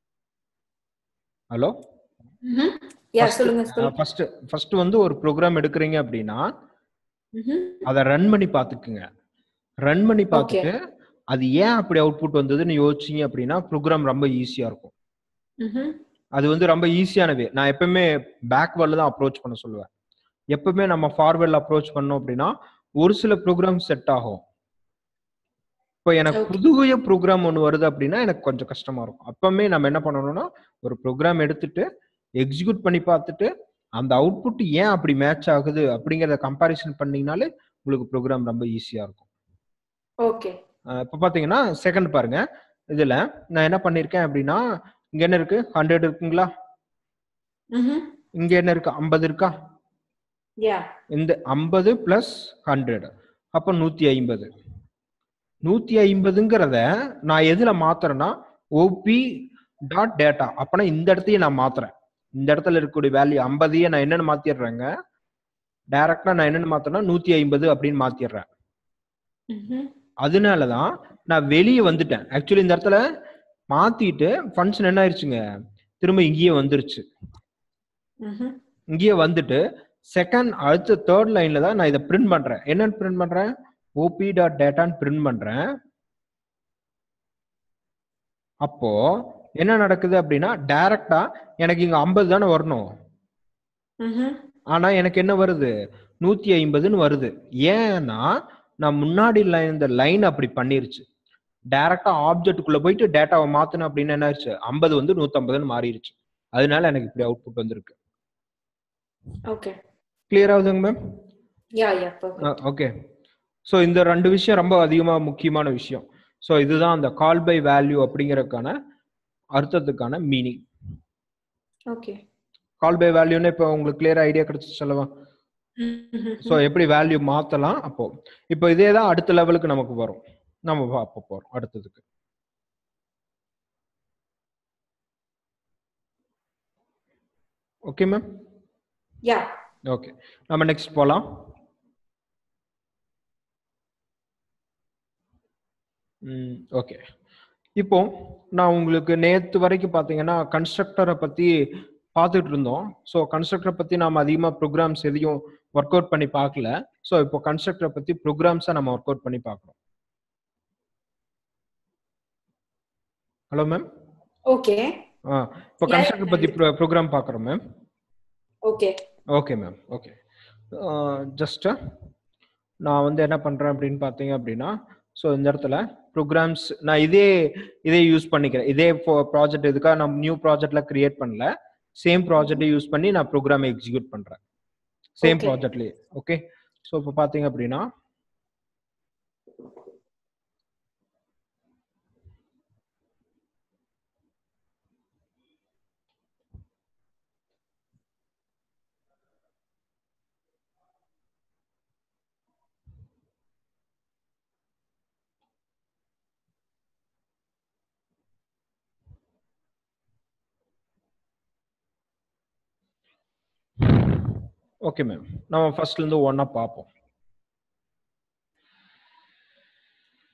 ஹலோ யா சொல்லுங்க சொல்லுங்க ஃபர்ஸ்ட் ஃபர்ஸ்ட் வந்து ஒரு ப்ரோக்ராம் எடுக்கிறீங்க அப்படின்னா ம்ஹும். அதை ரன் பண்ணி பார்த்துக்குங்க ரன் பண்ணி பார்த்துட்டு அது ஏன் அப்படி அவுட்புட் வந்ததுன்னு யோசிச்சீங்க அப்படின்னா ப்ரோக்ராம் ரொம்ப ஈஸியா இருக்கும் ம்ஹும். அது வந்து ரொம்ப ஈஸியானவே நான் எப்பவுமே பேக்வேர்டில் தான் அப்ரோச் பண்ண சொல்லுவேன் எப்பவுமே நம்ம ஃபார்வேர்டில் அப்ரோச் பண்ணோம் அப்படின்னா ஒரு சில ப்ரோக்ராம் செட் ஆகும் இப்போ எனக்கு Okay. புதுவைய ப்ரோக்ராம் ஒன்று வருது அப்படின்னா எனக்கு கொஞ்சம் கஷ்டமா இருக்கும் அப்பவுமே நம்ம என்ன பண்ணணும்னா ஒரு ப்ரோக்ராம் எடுத்துட்டு எக்ஸிக்யூட் பண்ணி பார்த்துட்டு அந்த அவுட்புட் ஏன் அப்படி மேட்ச் ஆகுது அப்படிங்கிறத கம்பேரிசன் பண்ணீங்கனாலே உங்களுக்கு ப்ரோக்ராம் ரொம்ப ஈஸியா இருக்கும் ஓகே அஹ் இப்போ பார்த்தீங்கன்னா செகண்ட் பாருங்க இதுல நான் என்ன பண்ணியிருக்கேன் அப்படின்னா இங்க என்ன இருக்கு ஹண்ட்ரட் இருக்குங்களா ம்ஹும். இங்க என்ன இருக்கு ஐம்பது இருக்கா யா இந்த ஐம்பது பிளஸ் ஹண்ட்ரட் அப்போ நூத்தி ஐம்பது நூத்தி ஐம்பதுங்கிறத நான் எதுல மாத்துறேன்னா ஓபி டாட் டேட்டா அப்பனா இந்த இடத்தையே நான் மாத்துறேன் இந்த இடத்துல இருக்கக்கூடிய வேல்யூ ஐம்பதையே நான் என்னன்னு மாத்திடுறேங்க டைரக்டா நான் என்னன்னு மாத்துறேன்னா நூத்தி ஐம்பது அப்படின்னு மாத்திடுறேன் ம்ஹும். அதனாலதான் நான் வெளியே வந்துட்டேன் ஆக்சுவலி இந்த இடத்துல மாத்திட்டு ஃபங்க்ஷன் என்ன ஆயிடுச்சுங்க திரும்ப இங்கேயே வந்துருச்சு ம்ஹும். இங்கேயே வந்துட்டு செகண்ட் அடுத்த தேர்ட் லைன்ல தான் நான் இதை பிரிண்ட் பண்றேன் என்னன்னு பிரிண்ட் பண்றேன் ஓபி டாட் டேட்டான்னு பிரிண்ட் பண்றேன் அப்போ என்ன நடக்குது அப்படின்னா டைரக்டா எனக்கு இங்க ஐம்பது தானே வரணும் ம்ஹும். ஆனா எனக்கு என்ன வருது நூத்தி ஐம்பதுன்னு வருது ஏன்னா நான் முன்னாடி லைன் இந்த லைன் அப்படி பண்ணிருச்சு டைரக்டா ஆப்ஜெக்ட்டுக்குள்ள போயிட்டு டேட்டாவை மாத்தணும் அப்படின்னு என்ன ஆயிடுச்சு ஐம்பது வந்து நூத்தம்பதுன்னு மாறிடுச்சு அதனால எனக்கு இப்படி அவுட்புட் வந்திருக்கு ஓகே கிளியர் ஆகுதுங்க ma'am yeah yeah perfect okay so இந்த ரெண்டு விஷயம் ரொம்ப அதிகமாக முக்கியமான விஷயம் ஸோ இதுதான் அந்த கால் பை வேல்யூ அப்படிங்கறதுக்கான அர்த்தத்துக்கான மீனிங் ஓகே கால் பை வேல்யூன்னு இப்போ உங்களுக்கு கிளியர் ஐடியா கிடைச்சி சொல்லவா ஸோ எப்படி வேல்யூ மாத்தலாம் அப்போ இப்போ இதே தான் அடுத்த லெவலுக்கு நமக்கு வரும் நம்ம பார்க்க போறோம் அடுத்ததுக்கு ஓகே மேம் யா ஓகே நம்ம நெக்ஸ்ட் போலாம் ம் ஓகே இப்போ நான் உங்களுக்கு நேத்து வரைக்கும் பார்த்தீங்கன்னா கன்ஸ்ட்ரக்டரை பத்தி பார்த்துட்டு இருந்தோம் ஸோ கன்ஸ்ட்ரக்டரை பத்தி நாம அதிகமா ப்ரோக்ராம்ஸ் எதையும் ஒர்க் அவுட் பண்ணி பார்க்கல ஸோ இப்போ கன்ஸ்ட்ரக்டரை பத்தி ப்ரோக்ராம்ஸை நம்ம ஒர்க் அவுட் பண்ணி பார்க்குறோம் ஹலோ மேம் ஓகே ஆ இப்போ கன்ஸ்ட்ரக்டர் பத்தி ப்ரோக்ராம் பார்க்குறோம் ma'am okay okay ma'am okay just நான் வந்து என்ன பண்றேன் அப்படின்னு பார்த்தீங்க அப்படின்னா ஸோ இந்த இடத்துல ப்ரோக்ராம்ஸ் நான் இதே இதே யூஸ் பண்ணிக்கிறேன் இதே ப்ராஜெக்ட் இதுக்காக நான் நியூ ப்ராஜெக்ட்ல கிரியேட் பண்ணல சேம் ப்ராஜெக்டை யூஸ் பண்ணி நான் ப்ரோக்ராமை எக்ஸிக்யூட் பண்றேன் சேம் Okay. ப்ராஜெக்ட்லயே ஓகே ஸோ இப்போ பார்த்தீங்க அப்படின்னா ஓகே மேம் நம்ம ஃபர்ஸ்ட்ல இருந்து ஒன்னா பார்ப்போம்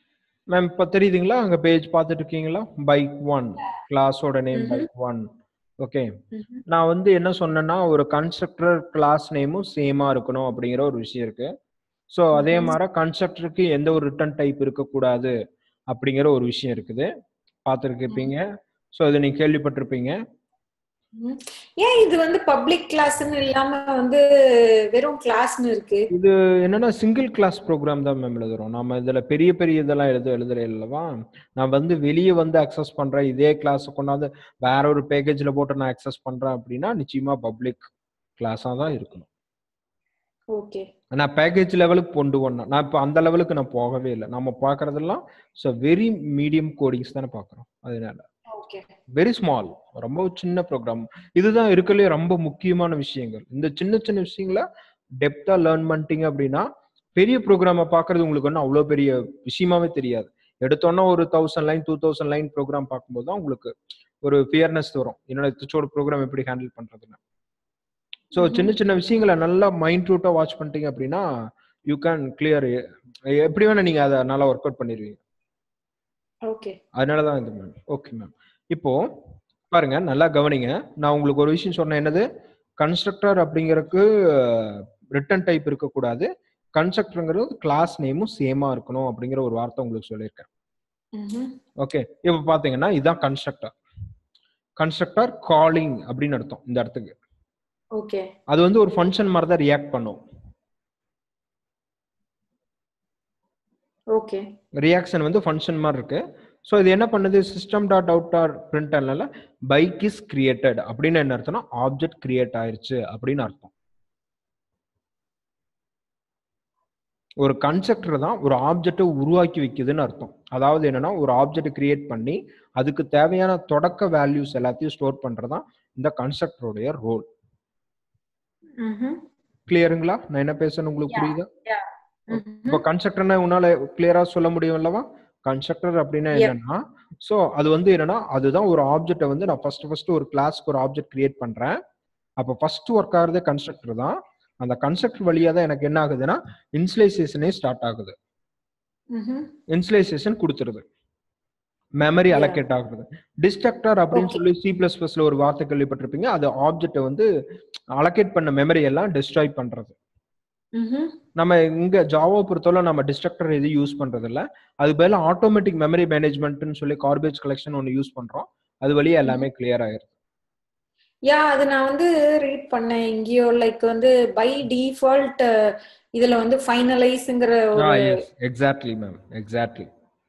மேம் இப்போ தெரியுதுங்களா அங்க பேஜ் பார்த்துட்டு இருக்கீங்களா பைக் ஒன் கிளாஸோட name Mhm. Bike one okay ம்ஹும். நான் வந்து என்ன சொன்னேன்னா ஒரு கன்ஸ்ட்ரக்டர் கிளாஸ் நேமும் சேமா இருக்கணும் அப்படிங்கிற ஒரு விஷயம் இருக்கு ஸோ அதே ம்ஹும். மாதிரி கன்ஸ்ட்ரக்டருக்கு எந்த ஒரு ரிட்டர்ன் டைப் இருக்கக்கூடாது அப்படிங்கிற ஒரு விஷயம் இருக்குது பார்த்துருக்கீங்க ஸோ இதை நீங்க கேள்விப்பட்டிருப்பீங்க ம்ஹும். ஏன் இது வந்து பப்ளிக் கிளாஸ்னு இல்லாம வந்து வெறும் கிளாஸ்னு இருக்கு இது என்னன்னா சிங்கிள் கிளாஸ் ப்ரோக்ராம் தான் மேம் எழுதுறோம் நம்ம இதுல பெரிய பெரிய இதெல்லாம் எழுத எழுதுற இல்லவா நான் வந்து வெளியே வந்து அக்சஸ் பண்றேன் இதே கிளாஸ் கொண்டாந்து வேற ஒரு பேக்கேஜ்ல போட்டு நான் அக்சஸ் பண்றேன் அப்படின்னா நிச்சயமா பப்ளிக் கிளாஸா தான் இருக்கணும் ஓகே நான் பேக்கேஜ் லெவலுக்கு கொண்டு வந்தேன் நான் இப்போ அந்த லெவலுக்கு நான் போகவே இல்லை நம்ம பார்க்கறதெல்லாம் ஸோ வெரி மீடியம் கோடிங்ஸ் தானே பார்க்குறோம் அதனால ஓகே வெரி ஸ்மால் ரொம்ப சின்ன ப்ரோக்ராம் இதுதான் இருக்கலே ரொம்ப முக்கியமான விஷயங்கள் இந்த சின்ன சின்ன விஷயங்களை டெப்தா லேர்ன் பண்ணிட்டீங்க அப்படின்னா பெரிய ப்ரோக்ராமை பார்க்கறது உங்களுக்கு ஒன்றும் அவ்வளோ பெரிய விஷயமாவே தெரியாது எடுத்தோன்னா ஒரு thousand line two thousand line program பார்க்கும்போது தான் உங்களுக்கு ஒரு ஃபியர்னஸ் வரும் என்னோட திச்சோட ப்ரோக்ராம் எப்படி ஹேண்டில் பண்றதுன்னு ஸோ ம்ஹும். சின்ன சின்ன விஷயங்களை நல்லா மைண்ட் ரூட்டா வாட்ச் பண்ணிட்டீங்க அப்படின்னா யூ கேன் கிளியர் எப்படி வேணா நீங்க அதை நல்லா ஒர்க் அவுட் பண்ணிடுவீங்க ஓகே அதனால தான் இது மேம் ஓகே மேம் இப்போ பாருங்க நல்லா கவனிங்க நான் உங்களுக்கு ஒரு விஷயம் சொன்னேன் என்னது கன்ஸ்ட்ரக்டர் அப்படிங்கறதுக்கு ரிட்டன் டைப் இருக்கக்கூடாது கன்ஸ்ட்ரக்டருங்கிறது கிளாஸ் நேமும் சேமா இருக்கணும் அப்படிங்கிற ஒரு வார்த்தை உங்களுக்கு சொல்லியிருக்கேன் ம்ஹும். ஓகே இப்போ பாத்தீங்கன்னா இதுதான் கன்ஸ்ட்ரக்டர் கன்ஸ்ட்ரக்டர் காலிங் அப்படின்னு அர்த்தம் இந்த இடத்துக்கு ஓகே அது வந்து ஒரு ஃபங்க்ஷன் மாதிரி தான் ரியாக்ட் பண்ணும் ஓகே ரியாக்ஷன் வந்து ஃபங்க்ஷன் மாதிரி இருக்கு ஸோ இது என்ன பண்ணுது சிஸ்டம் டாட் அவுட் ஆர் பிரிண்டர்ல பைக் இஸ் கிரியேட்டட் அப்படின்னு என்ன அர்த்தம்னா ஆப்ஜெக்ட் கிரியேட் ஆயிருச்சு அப்படின்னு அர்த்தம் ஒரு கன்ஸ்ட்ரக்டர் தான் ஒரு ஆப்ஜெக்டை உருவாக்கி வைக்குதுன்னு அர்த்தம் அதாவது என்னன்னா ஒரு ஆப்ஜெக்ட் கிரியேட் பண்ணி அதுக்கு தேவையான தொடக்க வேல்யூஸ் எல்லாத்தையும் ஸ்டோர் பண்றதுதான் இந்த கன்ஸ்ட்ரக்டருடைய ரோல் ம்ஹும். கிளியருங்களா நான் என்ன பேசணும் உங்களுக்கு Yeah. புரியுதா ம்ஹும். இப்போ கன்ஸ்ட்ரக்டர்னா உன்னால கிளியரா சொல்ல முடியும் அல்லவா கன்ஸ்ட்ரக்டர் அப்படின்னா Yeah. என்னன்னா சோ அது வந்து என்னன்னா அதுதான் ஒரு ஆப்ஜெக்ட்டை வந்து நான் ஃபர்ஸ்ட் ஃபர்ஸ்ட் ஒரு கிளாஸ்க்கு ஒரு ஆப்ஜெக்ட் கிரியேட் பண்றேன் அப்போ ஃபர்ஸ்ட் ஒர்க் ஆகுறதே கன்ஸ்ட்ரக்டர் தான் அந்த கன்ஸ்ட்ரக்டர் வழியா தான் எனக்கு என்ன ஆகுதுன்னா இன்ஸ்லைசேஷனே ஸ்டார்ட் ஆகுது ம்ஹும். இன்ஸ்லைசேஷன் கொடுத்துருது மெமரி Yeah. அலோகேட் ஆகுது டிஸ்ட்ரக்டர் அப்படின்னு Okay. சொல்லி சி பிளஸ் பிளஸ்ல ஒரு வார்த்தை கேள்விப்பட்டிருப்பீங்க அது ஆப்ஜெக்ட்டை வந்து அலோகேட் பண்ண மெமரி எல்லாம் டிஸ்ட்ராய் பண்றது ம்ஹும். நம்ம இங்க ஜாவா பொறுத்தவரை நம்ம டிஸ்ட்ரக்டர் எதுவும் யூஸ் பண்றது இல்ல அது பதிலா ஆட்டோமேட்டிக் மெமரி மேனேஜ்மெண்ட்னு சொல்லி கார்பேஜ் கலெக்ஷன் ஒன்னு யூஸ் பண்றோம் அது வழியா எல்லாமே கிளியர் ஆயிருது யா அது நான் வந்து ரீட் பண்ணேன் எங்கேயோ லைக் வந்து பை டிஃபால்ட் இதுல வந்து ஃபைனலைஸ்ங்கிற ஒரு எக்ஸாக்ட்லி மேம் எக்ஸாக்ட்லி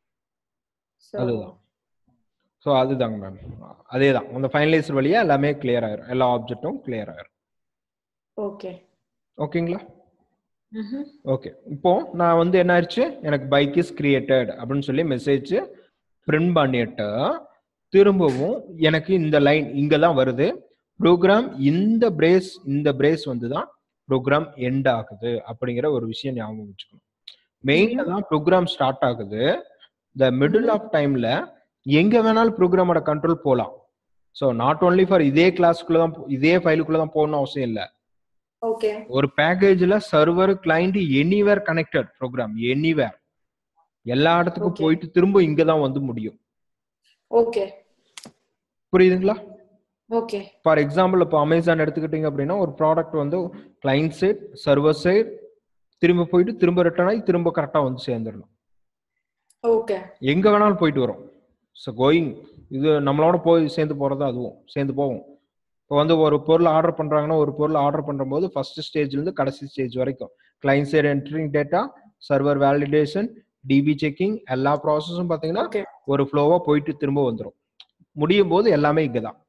so, அதுதான் ஸோ அதுதாங்க மேம் அதே தான் அந்த ஃபைனலைசர் வழியா எல்லாமே கிளியர் ஆயிரும் எல்லா ஆப்ஜெக்ட்டும் கிளியர் ஆயிரும் ஓகே ஓகேங்களா ம்ஹும். ஓகே இப்போ நான் வந்து என்ன ஆயிடுச்சு எனக்கு பைக் இஸ் கிரியேட்டட் அப்படின்னு சொல்லி மெசேஜ் பிரிண்ட் பண்ணிட்டு திரும்பவும் எனக்கு இந்த லைன் இங்க தான் வருது ப்ரோக்ராம் இந்த பிரேஸ் இந்த பிரேஸ் வந்து தான் ப்ரோக்ராம் எண்ட் ஆகுது அப்படிங்கிற ஒரு விஷயம் ஞாபகம் வச்சுக்கணும் மெயின்ல தான் ப்ரோக்ராம் ஸ்டார்ட் ஆகுது த மிடில் ஆஃப் டைம்ல எங்க வேணாலும் ப்ரோக்ராமோட கண்ட்ரோல் போகலாம் ஸோ நாட் ஓன்லி ஃபார் இதே கிளாஸ்க்குள்ள தான் போ- இதே ஃபைலுக்குள்ள தான் போகணும் அவசியம் இல்லை ஓகே ஒரு பேக்கேஜ்ல server client anywhere connected program anywhere எல்லா இடத்துக்கும் Okay. போயிட்டு திரும்ப இங்க தான் வந்து முடியும் ஓகே புரியுதுங்களா ஓகே ஃபார் எக்ஸாம்பிள் இப்போ அமேசான் எடுத்துக்கிட்டீங்க அப்படின்னா ஒரு ப்ராடக்ட் வந்து கிளைண்ட் சைட் சர்வர் சைட் திரும்ப போயிட்டு திரும்ப ரிட்டர்ன் ஆகி திரும்ப கரெக்டாக வந்து சேர்ந்துடணும் ஓகே எங்க வேணாலும் போயிட்டு வரும் ஸோ கோயிங் இது நம்மளோட போய் சேர்ந்து போறது அதுவும் சேர்ந்து போகும் இப்போ வந்து ஒரு பொருள் ஆர்டர் பண்றாங்கன்னா ஒரு பொருள் ஆர்டர் பண்ணும்போது ஃபர்ஸ்ட் ஸ்டேஜ்ல இருந்து கடைசி ஸ்டேஜ் வரைக்கும் client side entering data server validation DB checking எல்லா ப்ராசஸும் பார்த்தீங்கன்னா ஓகே ஒரு ஃப்ளோவா போயிட்டு திரும்ப வந்துடும் முடியும் போது எல்லாமே இங்கே தான்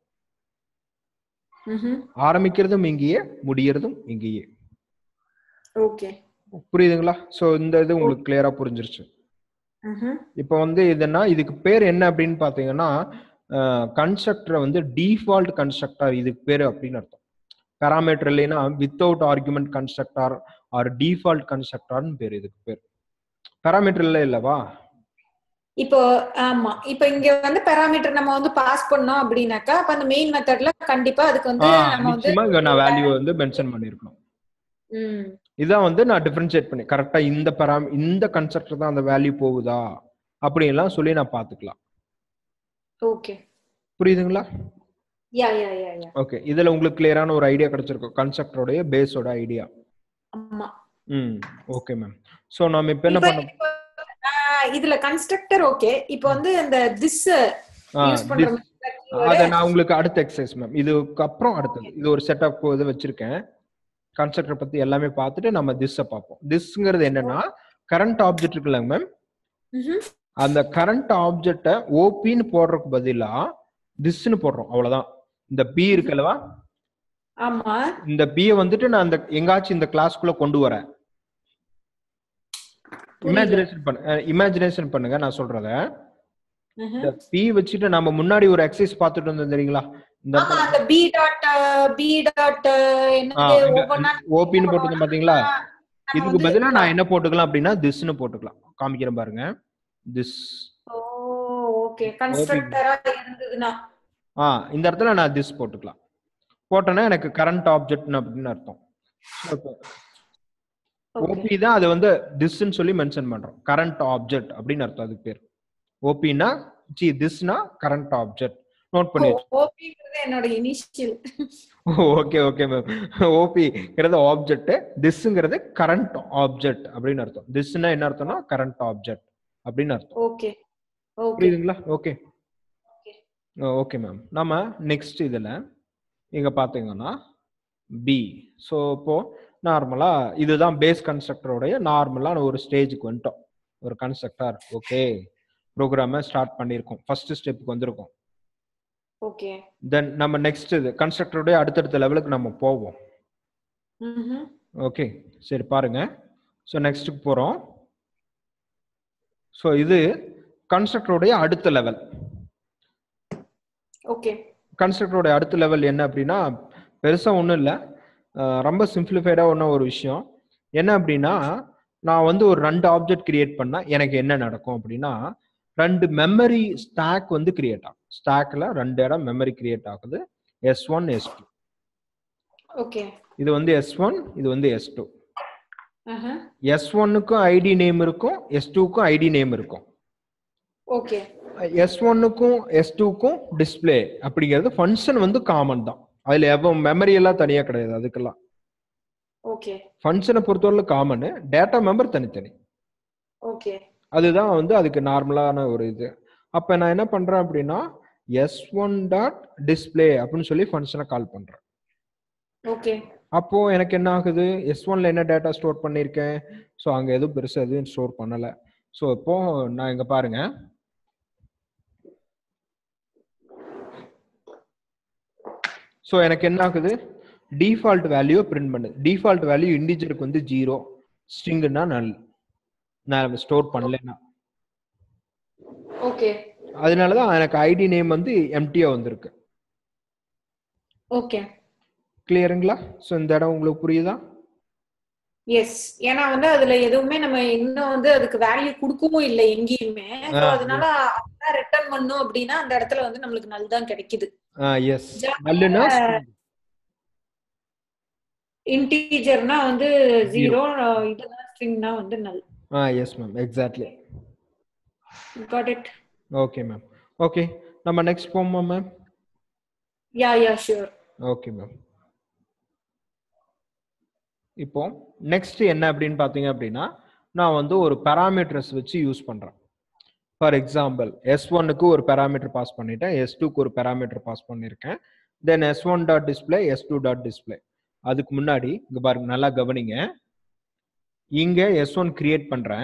ம்ஹும். ஆரம்பிக்கிறதும் இங்கேயே முடியறதும் இங்கேயே ஓகே புரியுதுங்களா ஸோ இந்த இது உங்களுக்கு கிளியரா புரிஞ்சிருச்சு ம்ஹும். இப்போ வந்து இதுன்னா இதுக்கு பேர் என்ன அப்படின்னு பார்த்தீங்கன்னா கன்ஸ்ட்ரக்டரை வந்து டிஃபால்ட் கன்ஸ்ட்ரக்டர் இதுக்கு பேர் அப்படின்னு அர்த்தம் பேராமீட்டர் இல்லைன்னா without argument constructor or default கன்ஸ்ட்ரக்டர்னு பேர் இதுக்கு பேர் பேராமீட்டர் இல்லை இல்லவா இப்போ ஆமா இப்போ இங்க வந்து பாராமீட்டர் நம்ம வந்து பாஸ் பண்ணோம் அப்படின்னாக்கா அப்ப அந்த மெயின் மெத்தட்ல கண்டிப்பா அதுக்கு வந்து நம்ம வந்து நிச்சயமா இங்க நான் வேல்யூ வந்து மென்ஷன் பண்ணிருக்கணும் ம் இதான் வந்து நான் டிஃபரன்ஷியேட் பண்ணி கரெக்டா இந்த பராமி இந்த கன்ஸ்ட்ரக்டர் தான் அந்த வேல்யூ போகுதா அப்படின்லாம் சொல்லி நான் பார்த்துக்கலாம் ஓகே புரியுதுங்களா யா யா யா யா ஓகே இதுல உங்களுக்கு கிளியரான ஒரு ஐடியா கிடைச்சிருக்கும் கன்ஸ்ட்ரக்டரோடைய பேஸோட ஐடியா ஆமா ம் ஓகே மேம் ஸோ நம்ம இப்போ என்ன இப்ப பண்ண இப்போ, ஆஹ், இதுல கன்ஸ்ட்ரக்டர் ஓகே இப்போ வந்து இந்த திஸ் யூஸ் பண்ற this- அதை நான் உங்களுக்கு அடுத்த எக்ஸசைஸ் மேம் இதுக்கு அப்புறம் அடுத்தது இது ஒரு செட் ஆஃப் இது வச்சிருக்கேன் கன்ஸ்ட்ரக்டர் பத்தி எல்லாமே பார்த்துட்டு நம்ம திஸ்ஸை பார்ப்போம் திஸ்ங்கிறது என்னன்னா கரண்ட் ஆப்ஜெக்ட் இருக்குல்ல மேம் ம்ஹும். அந்த கரண்ட் ஆப்ஜெக்டை ஓபின்னு போடுறதுக்கு பதிலா திஸ்ன்னு போடுறோம் அவ்வளவுதான் இந்த பி இருக்குல்லவா ஆமா இந்த பியை வந்துட்டு நான் அந்த எங்காச்சும் இந்த கிளாஸ்க்குள்ள கொண்டு வரேன் இமேஜினேஷன் பண்ண இமேஜினேஷன் பண்ணுங்க நான் சொல்றத ம்ஹும். இந்த பி வச்சுட்டு நம்ம முன்னாடி ஒரு எக்ஸசைஸ் பார்த்துட்டு இருந்தோம் தெரியுங்களா இந்த ஆமா அந்த பி டாட் பி டாட் என்னது இங்க ஒவ்வொன்னா ஓபின்னு போட்டுருந்தோம் பாத்தீங்களா நம்ம இதுக்கு வந்து- பதிலா நான் என்ன போட்டுக்கலாம் அப்படின்னா திஸ்ன்னு போட்டுக்கலாம் காமிக்கிறேன் பாருங்க திஸ் ஓ ஓகே கன்ஸ்ட்ரக்டரா இருந்ததுன்னா ஆ இந்த இடத்துல நான் திஸ் போட்டுக்கலாம் போட்டேன்னா எனக்கு கரண்ட் ஆப்ஜெக்ட் அப்படின்னு அர்த்தம் ஓகே ஓபி தான் அது வந்து திஸ்ன்னு சொல்லி மென்ஷன் பண்றோம் கரண்ட் ஆப்ஜெக்ட் அப்படின்னு அர்த்தம் அதுக்கு பேர் ஓபினா ஜி திஸ்னா கரண்ட் ஆப்ஜெக்ட் நோட் பண்ணி ஓபிங்கிறது என்னோட இனிஷியல் ஓகே ஓகே மேம் ஓபிங்கிறது ஆப்ஜெக்ட் திஸ்ங்கிறது கரண்ட் ஆப்ஜெக்ட் அப்படின்னு அர்த்தம் திஸ்னா என்ன அர்த்தம்னா கரண்ட் ஆப்ஜெக்ட் அப்படின்னு அர்த்தம் ஓகே ஓகே புரியுதுங்களா ஓகே Okay. ஓகே மேம் நம்ம நெக்ஸ்ட் இதுல இங்க பாத்தீங்கன்னா பி ஸோ இப்போ நார்மலா இதுதான் பேஸ் கன்ஸ்ட்ரக்டருடைய நார்மலான ஒரு ஸ்டேஜுக்கு வந்துட்டோம் ஒரு கன்ஸ்ட்ரக்டர் ஓகே ப்ரோக்ராமை ஸ்டார்ட் பண்ணியிருக்கோம் ஃபர்ஸ்ட் ஸ்டெப்புக்கு வந்திருக்கோம் ஓகே தென் நம்ம நெக்ஸ்ட் இது கன்ஸ்ட்ரக்டருடைய அடுத்தடுத்த லெவலுக்கு நம்ம போவோம் ம்ஹும். ஓகே சரி பாருங்க ஸோ நெக்ஸ்ட்டுக்கு போகிறோம் ஸோ இது கன்ஸ்ட்ரக்டருடைய அடுத்த லெவல் ஓகே கன்ஸ்ட்ரக்டருடைய அடுத்த லெவல் என்ன அப்படின்னா பெருசாக ஒன்றும் இல்லை ரொம்ப சிம்பிளிஃபைடாக ஒன்றும் ஒரு விஷயம் என்ன அப்படின்னா நான் வந்து ஒரு ரெண்டு ஆப்ஜெக்ட் கிரியேட் பண்ணால் எனக்கு என்ன நடக்கும் அப்படின்னா ரெண்டு மெமரி ஸ்டாக் வந்து கிரியேட் ஆகும் ஸ்டாக்ல ரெண்டு இடம் மெமரி கிரியேட் ஆகுது S one S two okay இது வந்து எஸ் ஒன் இது வந்து எஸ் டூ ஆஹா. எஸ் ஒன்னுக்கும் ஐடி நேம் இருக்கும் எஸ் டூக்கும் ஐடி நேம் இருக்கும் ஓகே எஸ் ஒன்னுக்கும் எஸ் டூக்கும் டிஸ்பிளே அப்படிங்கிறது ஃபங்க்ஷன் வந்து காமன் தான் அதுல எவ்வளோ மெமரி எல்லாம் தனியா கிடையாது அதுக்கெல்லாம் ஓகே ஃபங்க்ஷனை பொறுத்தவரை காமனு டேட்டா மெம்பர் தனித்தனி ஓகே அதுதான் வந்து அதுக்கு நார்மலான ஒரு இது அப்ப நான் என்ன பண்றேன் அப்படின்னா எஸ் ஒன் டாட் டிஸ்பிளே அப்படின்னு சொல்லி ஃபங்க்ஷனை கால் பண்றேன் ஓகே அப்போ எனக்கு என்ன ஆகுது எஸ் ஒன்ல என்ன டேட்டா ஸ்டோர் பண்ணியிருக்கேன் ஸோ அங்க எதுவும் பெருசா எதுவும் ஸ்டோர் பண்ணல ஸோ இப்போ நான் இங்க பாருங்க ஸோ எனக்கு என்ன ஆகுது டிஃபால்ட் வேல்யூ பிரிண்ட் பண்ணுது டிஃபால்ட் வேல்யூ இண்டிஜருக்கு வந்து ஜீரோ ஸ்ட்ரிங்குன்னா நல் நான் ஸ்டோர் பண்ணலன்னா ஓகே அதனால தான் எனக்கு ஐடி நேம் வந்து எம்டியா வந்திருக்கு ஓகே கிளியருங்களா ஸோ இந்த இடம் உங்களுக்கு புரியுதா எஸ் ஏன்னா வந்து அதுல எதுவுமே நம்ம இன்னும் வந்து அதுக்கு வேல்யூ கொடுக்கவும் இல்லை எங்கேயுமே So, ஆ, அதனால ரிட்டர்ன் பண்ணும் அப்படின்னா அந்த இடத்துல வந்து நம்மளுக்கு நல் தான் கிடைக்குது எஸ் நல்லுன்னா இன்டீஜர்னா வந்து ஜீரோ இதுனா ஸ்ட்ரிங்னா வந்து நல் ஆ yes ma'am exactly got it okay ma'am okay நம்ம நெக்ஸ்ட் போமா ma'am yeah yeah sure okay ma'am இப்போ நெக்ஸ்ட் என்ன அப்படின்னு பார்த்தீங்க அப்படின்னா நான் வந்து ஒரு பேராமீட்டர்ஸ் வச்சு யூஸ் பண்றேன் ஃபார் எக்ஸாம்பிள் எஸ் ஒன்னுக்கு ஒரு பேராமீட்டர் பாஸ் பண்ணிட்டேன் எஸ் டூக்கு ஒரு பேராமீட்டர் பாஸ் பண்ணியிருக்கேன் then S one dot display S two dot display அதுக்கு முன்னாடி இங்க பாருங்க நல்லா கவனிங்க இங்க எஸ் ஒன் கிரியேட் பண்றேன்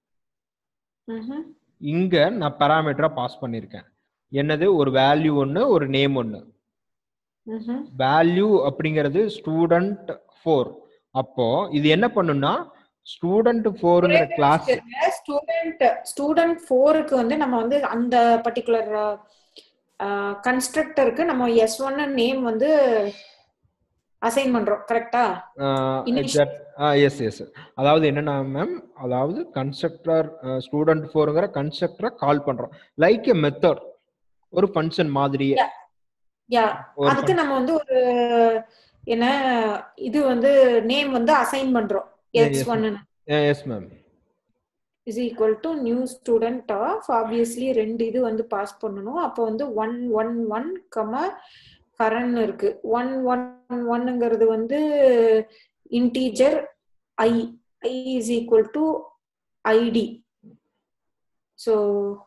இங்க நான் பேராமீட்டரா பாஸ் பண்ணியிருக்கேன் என்னது ஒரு வேல்யூ ஒன்று ஒரு நேம் ஒன்று வேல்யூ அப்படிங்கிறது ஸ்டூடெண்ட் ஃபோர் அப்போ இது என்ன பண்ணுன்னா ஸ்டூடெண்ட் ஃபோருங்கிற கிளாஸ் ஸ்டூடெண்ட் ஸ்டூடெண்ட் ஃபோருக்கு வந்து நம்ம வந்து அந்த பர்டிகுலர் கன்ஸ்ட்ரக்டருக்கு நம்ம எஸ் ஒன் நேம் வந்து அசைன் பண்றோம் கரெக்டா Initial. எஸ் எஸ் அதாவது என்னன்னா மேம் அதாவது கன்ஸ்ட்ரக்டர் ஸ்டூடெண்ட் ஃபோருங்கிற கன்ஸ்ட்ரக்டரை கால் பண்றோம் லைக் எ மெத்தட் ஒரு ஃபங்க்ஷன் மாதிரியே யா ஒரு அதுக்கு நம்ம வந்து ஒரு என்ன இது வந்து நேம் வந்து அசைன் பண்றோம் Yeah, எஸ் yes, ஒன்னு yes ma'am is equal to new student of obviously ரெண்டு இது வந்து பாஸ் பண்ணணும் அப்போ வந்து one one one comma Karan இருக்கு ஒன் ஒன் ஒன்னுங்கிறது வந்து integer I I is equal to ID so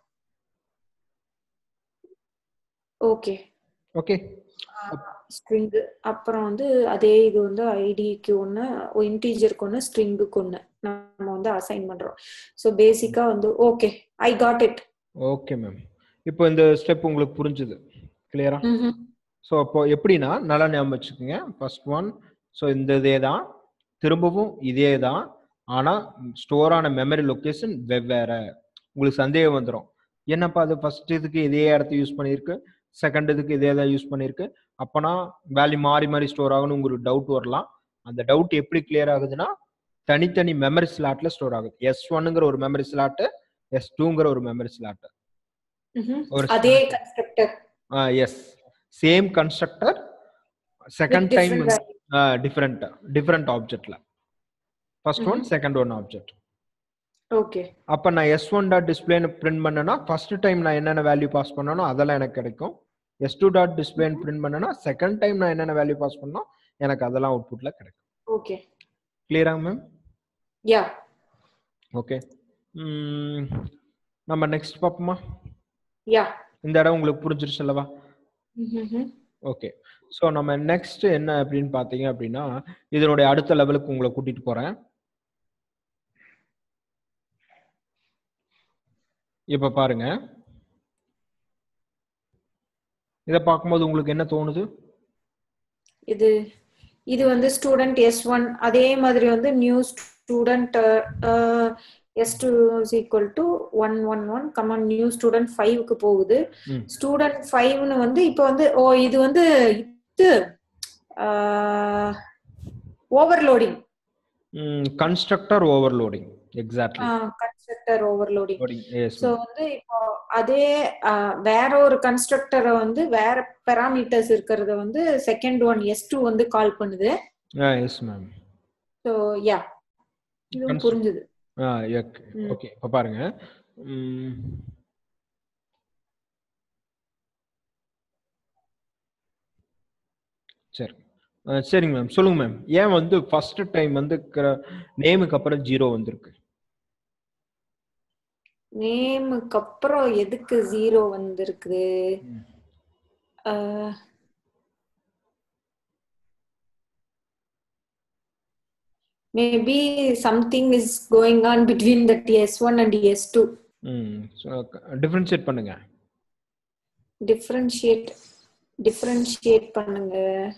okay okay string அப்புறம் வந்து அதே இது வந்து ஐடிக்கு ஒன்று இன்டீஜருக்கு ஒன்று ஸ்ட்ரிங்குக்கு ஒன்று நம்ம வந்து அசைன் பண்றோம் ஸோ பேசிக்கா வந்து okay I got it okay ma'am இப்போ இந்த ஸ்டெப் உங்களுக்கு புரிஞ்சுது கிளியரா ஸோ அப்போ எப்படின்னா நல்லா ஞாபகம் வச்சுக்கோங்க ஃபர்ஸ்ட் ஒன் ஸோ இந்த இதே தான் திரும்பவும் இதே தான் ஆனால் ஸ்டோர் ஆன மெமரி லொக்கேஷன் வெவ்வேறு உங்களுக்கு சந்தேகம் வந்துடும் என்னப்பா அது ஃபர்ஸ்ட் இதுக்கு இதே இடத்த யூஸ் பண்ணியிருக்கு செகண்ட் இதுக்கு இதே தான் யூஸ் பண்ணியிருக்கு அப்போனா வேல்யூ மாறி மாறி ஸ்டோர் ஆகும்னு உங்களுக்கு டவுட் வரலாம் அந்த டவுட் எப்படி கிளியர் ஆகுதுன்னா தனித்தனி மெமரி ஸ்லாட்ல ஸ்டோர் ஆகுது எஸ் ஒன்னுங்கிற ஒரு மெமரி ஸ்லாட்டு எஸ் டூங்கிற ஒரு மெமரி ஸ்லாட்டு ஒரு அதே constructor S same constructor second time different different ஆப்ஜெக்ட்ல first one second one object okay அப்போ நான் எஸ் ஒன் டாட் டிஸ்பிளேன்னு பிரிண்ட் பண்ணேன்னா ஃபர்ஸ்ட் டைம் நான் என்னென்ன வேல்யூ பாஸ் பண்ணனோ அதெல்லாம் எனக்கு கிடைக்கும் எஸ் டூ டாட் டிஸ்பிளேன்னு பிரிண்ட் பண்ணேன்னா செகண்ட் டைம் நான் என்னென்ன வேல்யூ பாஸ் பண்ணோ எனக்கு அதெல்லாம் அவுட்புட்ல கிடைக்கும் ஓகே கிளியரா மேம் யா ஓகே நம்ம நெக்ஸ்ட் பார்ப்போமா யா இந்த இடம் உங்களுக்கு புரிஞ்சிருச்சு அல்லவா ஓகே ஸோ நம்ம நெக்ஸ்ட் என்ன அப்படின்னு பார்த்தீங்க அப்படின்னா இதனுடைய அடுத்த லெவலுக்கு உங்களை கூட்டிட்டு போறேன் இப்ப பாருங்க இதை பார்க்கும்போது உங்களுக்கு என்ன தோணுது இது இது வந்து ஸ்டூடெண்ட் எஸ் ஒன் அதே மாதிரி வந்து new student S two is equal to one one one comma new student ஃபைவ்க்கு போகுது ம். ஸ்டூடெண்ட் ஃபைவ்னு வந்து இப்போ வந்து ஓ இது வந்து இது overloading constructor overloading exactly constructor overloading yes so வந்து இப்போ அதே ஆஹ், வேற ஒரு கன்ஸ்ட்ரக்டரை வந்து வேற பெராமீட்டர்ஸ் இருக்கிறத வந்து செகண்ட் ஒன் எஸ் டூ வந்து கால் பண்ணுது எஸ் மேம் ஸோ யா இதுவும் Construct- புரிஞ்சுது ம். ஓகே இப்போ பாருங்க ம், சரி அஹ், சரிங்க மேம் சொல்லுங்க மேம் ஏன் வந்து ஃபர்ஸ்ட் டைம் வந்து நேமுக்கு அப்புறம் ஜீரோ வந்திருக்கு நேமுக்கு அப்புறம் எதுக்கு ஜீரோ வந்திருக்குது ம். Maybe something is going on between that S one and S two ம் டிஃப்ரென்ஷியேட் பண்ணுங்க டிஃப்ரென்ஷியேட் டிஃப்ரென்ஷியேட் பண்ணுங்க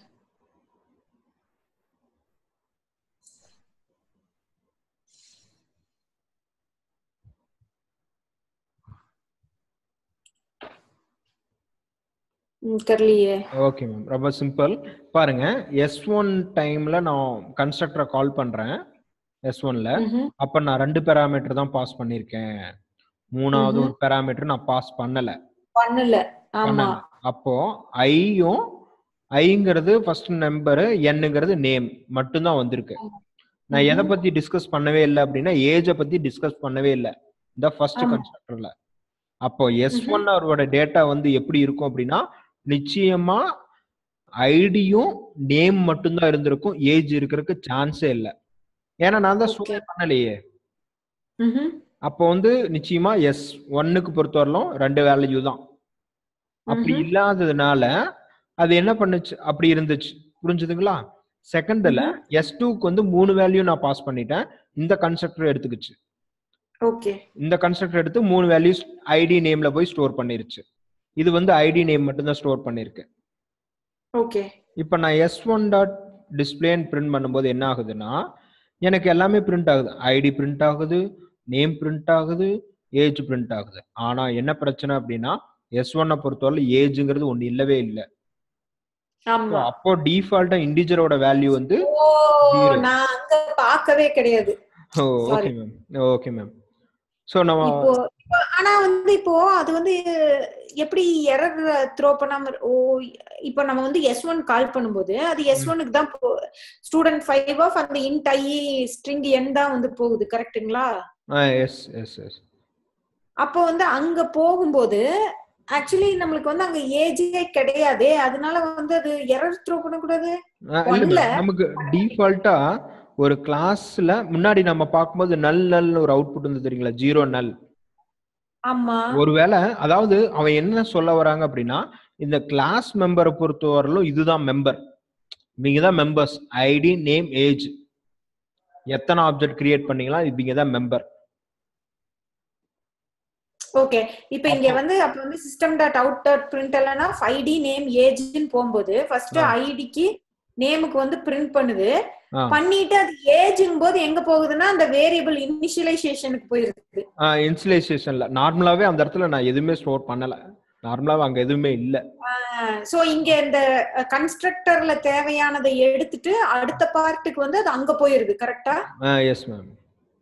ம், தெரியலையே ஓகே மேம் ரொம்ப சிம்பிள் பாருங்க எஸ் ஒன் டைம்ல நான் கன்ஸ்ட்ரக்டரை கால் பண்றேன் எஸ் ஒன்ல ம்ஹும். அப்ப நான் ரெண்டு பேராமீட்டர் தான் பாஸ் பண்ணிருக்கேன் மூணாவது ம்ஹும். ஒரு பேராமீட்டர் நான் பாஸ் பண்ணல பண்ணல ஆமா பண்ணல. அப்போ ஐயும் ஐங்கிறது ஃபர்ஸ்ட் நம்பரு என்னங்கிறது நேம் மட்டும்தான் வந்திருக்கு நான் எதை ம்ஹும். பத்தி டிஸ்கஸ் பண்ணவே இல்லை அப்படின்னா ஏஜை பத்தி டிஸ்கஸ் பண்ணவே இல்லை இந்த ஃபர்ஸ்ட் ஆமா. கன்ஸ்ட்ரக்டர்ல அப்போ எஸ் ம்ஹும். ஒன் அவரோட டேட்டா வந்து எப்படி இருக்கும் அப்படின்னா நிச்சயமா ஐடியும் நேம் மட்டும்தான் இருந்திருக்கும் ஏஜ் இருக்கிறதுக்கு சான்ஸே இல்லை ஏன்னா நான் தான் Okay. சூஸ் பண்ணலையே ம்ஹும். அப்போ வந்து நிச்சயமா எஸ் ஒன்னுக்கு பொறுத்தவரையிலும் ரெண்டு வேல்யூ தான் அப்படி ம்ஹும். இல்லாததுனால அது என்ன பண்ணுச்சு அப்படி இருந்துச்சு புரிஞ்சுதுங்களா செகண்ட்ல எஸ் டூக்கு வந்து மூணு வேல்யூ நான் பாஸ் பண்ணிட்டேன் இந்த கன்ஸ்ட்ரக்டர் எடுத்துக்கிச்சு ஓகே இந்த கன்ஸ்ட்ரக்டர் எடுத்து மூணு வேல்யூஸ் ஐடி நேம்ல போய் ஸ்டோர் பண்ணிருச்சு இது வந்து ஐடி நேம் மட்டும்தான் ஸ்டோர் பண்ணிருக்கு ஓகே இப்போ நான் எஸ் ஒன் டாட் டிஸ்பிளேன்னு பிரிண்ட் பண்ணும்போது என்ன ஆகுதுன்னா எனக்கு எல்லாமே பிரிண்ட் ஆகுது ஐடி பிரிண்ட் ஆகுது நேம் பிரிண்ட் ஆகுது ஏஜ் பிரிண்ட் ஆகுது ஆனா என்ன பிரச்சனை அப்படின்னா எஸ் ஒன்னை பொறுத்தவரை ஏஜ்ங்கிறது ஒன்று இல்லவே இல்லை ஆமா அப்போ டிஃபால்ட்டா இண்டிஜரோட வேல்யூ வந்து ஓ Zero. நான் அங்க பார்க்கவே கிடையாது okay Sorry. Ma'am okay ma'am so நம்ம இப்போ இப்போ- ஆனா வந்து இப்போ அது வந்து எப்படி எரர் த்ரோ பண்ணாம இரு- ஓ இப்போ நம்ம வந்து எஸ் ஒன் கால் பண்ணும்போது அது எஸ் ஒனுக்கு தான் ஸ்டூடெண்ட் ஃபைவ் ஆஃப் அந்த இன்ட் ஐ ஸ்ட்ரிங் என் தான் வந்து போகுது கரெக்ட்டுங்களா எஸ் எஸ் எஸ் அப்போ வந்து அங்க போகும்போது ஆக்சுவலி நம்மளுக்கு வந்து அங்க ஏஜே கிடையாதே அதனால வந்து அது எரர் த்ரோ பண்ணக்கூடாது அஹ் இல்ல One ல- ma'am, நமக்கு டிஃபால்ட்டா ஒரு கிளாஸ்ல முன்னாடி நம்ம பார்க்கும்போது நல் நல்னு ஒரு அவுட்புட் வந்து தெரியுங்களா ஜீரோ நல் ஆமா ஒருவேளை அதாவது அவன் என்ன சொல்ல வராங்க அப்படின்னா இந்த கிளாஸ் மெம்பரை பொறுத்தவரையிலும் இதுதான் மெம்பர் நீங்க தான் மெம்பர்ஸ் ஐடி நேம் ஏஜ் எத்தனை ஆப்ஜெக்ட் கிரியேட் பண்ணீங்களா இவங்க தான் மெம்பர் ஓகே இப்போ இங்க வந்து அப்ப வந்து system dot out dot print இல்லைன்னா ஐடி நேம் ஏஜ்னு போகும்போது ஃபர்ஸ்ட் ஆ. ஐடிக்கு நேமுக்கு வந்து பிரிண்ட் பண்ணுது ஆ. பண்ணிட்டு அது ஏஜுங் போது எங்க போகுதுன்னா அந்த வேரியபிள் இனிஷியலைசேஷனுக்கு போயிருக்கு இன்சுலேஷன்ல நார்மலாவே அந்த இடத்துல நான் எதுவுமே ஸ்டோர் பண்ணல நார்மலாவே அங்க எதுவுமே இல்ல சோ இங்க இந்த கன்ஸ்ட்ரக்டர்ல தேவையானதை எடுத்துட்டு அடுத்த பார்ட்டுக்கு வந்து அது அங்க போயிருது கரெக்டா எஸ் மேம்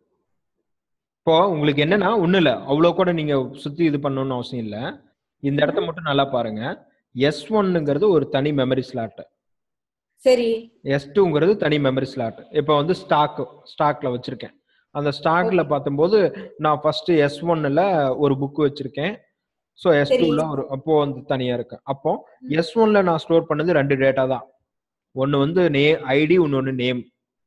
இப்போ உங்களுக்கு என்னன்னா ஒண்ணு இல்ல அவ்வளவு கூட நீங்க சுத்தி இது பண்ணணும்னு அவசியம் இல்ல இந்த இடத்த மட்டும் நல்லா பாருங்க எஸ் ஒன்னுங்கிறது ஒரு தனி மெமரி ஸ்லாட் சரி எஸ் டூங்கிறது தனி மெமரி ஸ்லாட் இப்போ வந்து ஸ்டாக் ஸ்டாக்ல வச்சிருக்கேன் அந்த ஸ்டாக்ல பார்த்தும்போது நான் ஃபர்ஸ்ட் எஸ் ஒன்னுல ஒரு புக் வச்சிருக்கேன் ஸோ எஸ் சரி. டூல ஒரு அப்போ வந்து தனியா இருக்கு அப்போ எஸ் ஒன்ல நான் ஸ்டோர் பண்ணது ரெண்டு டேட்டா தான் ஒன்னு வந்து நே ஐடி ஒன்னு நேம்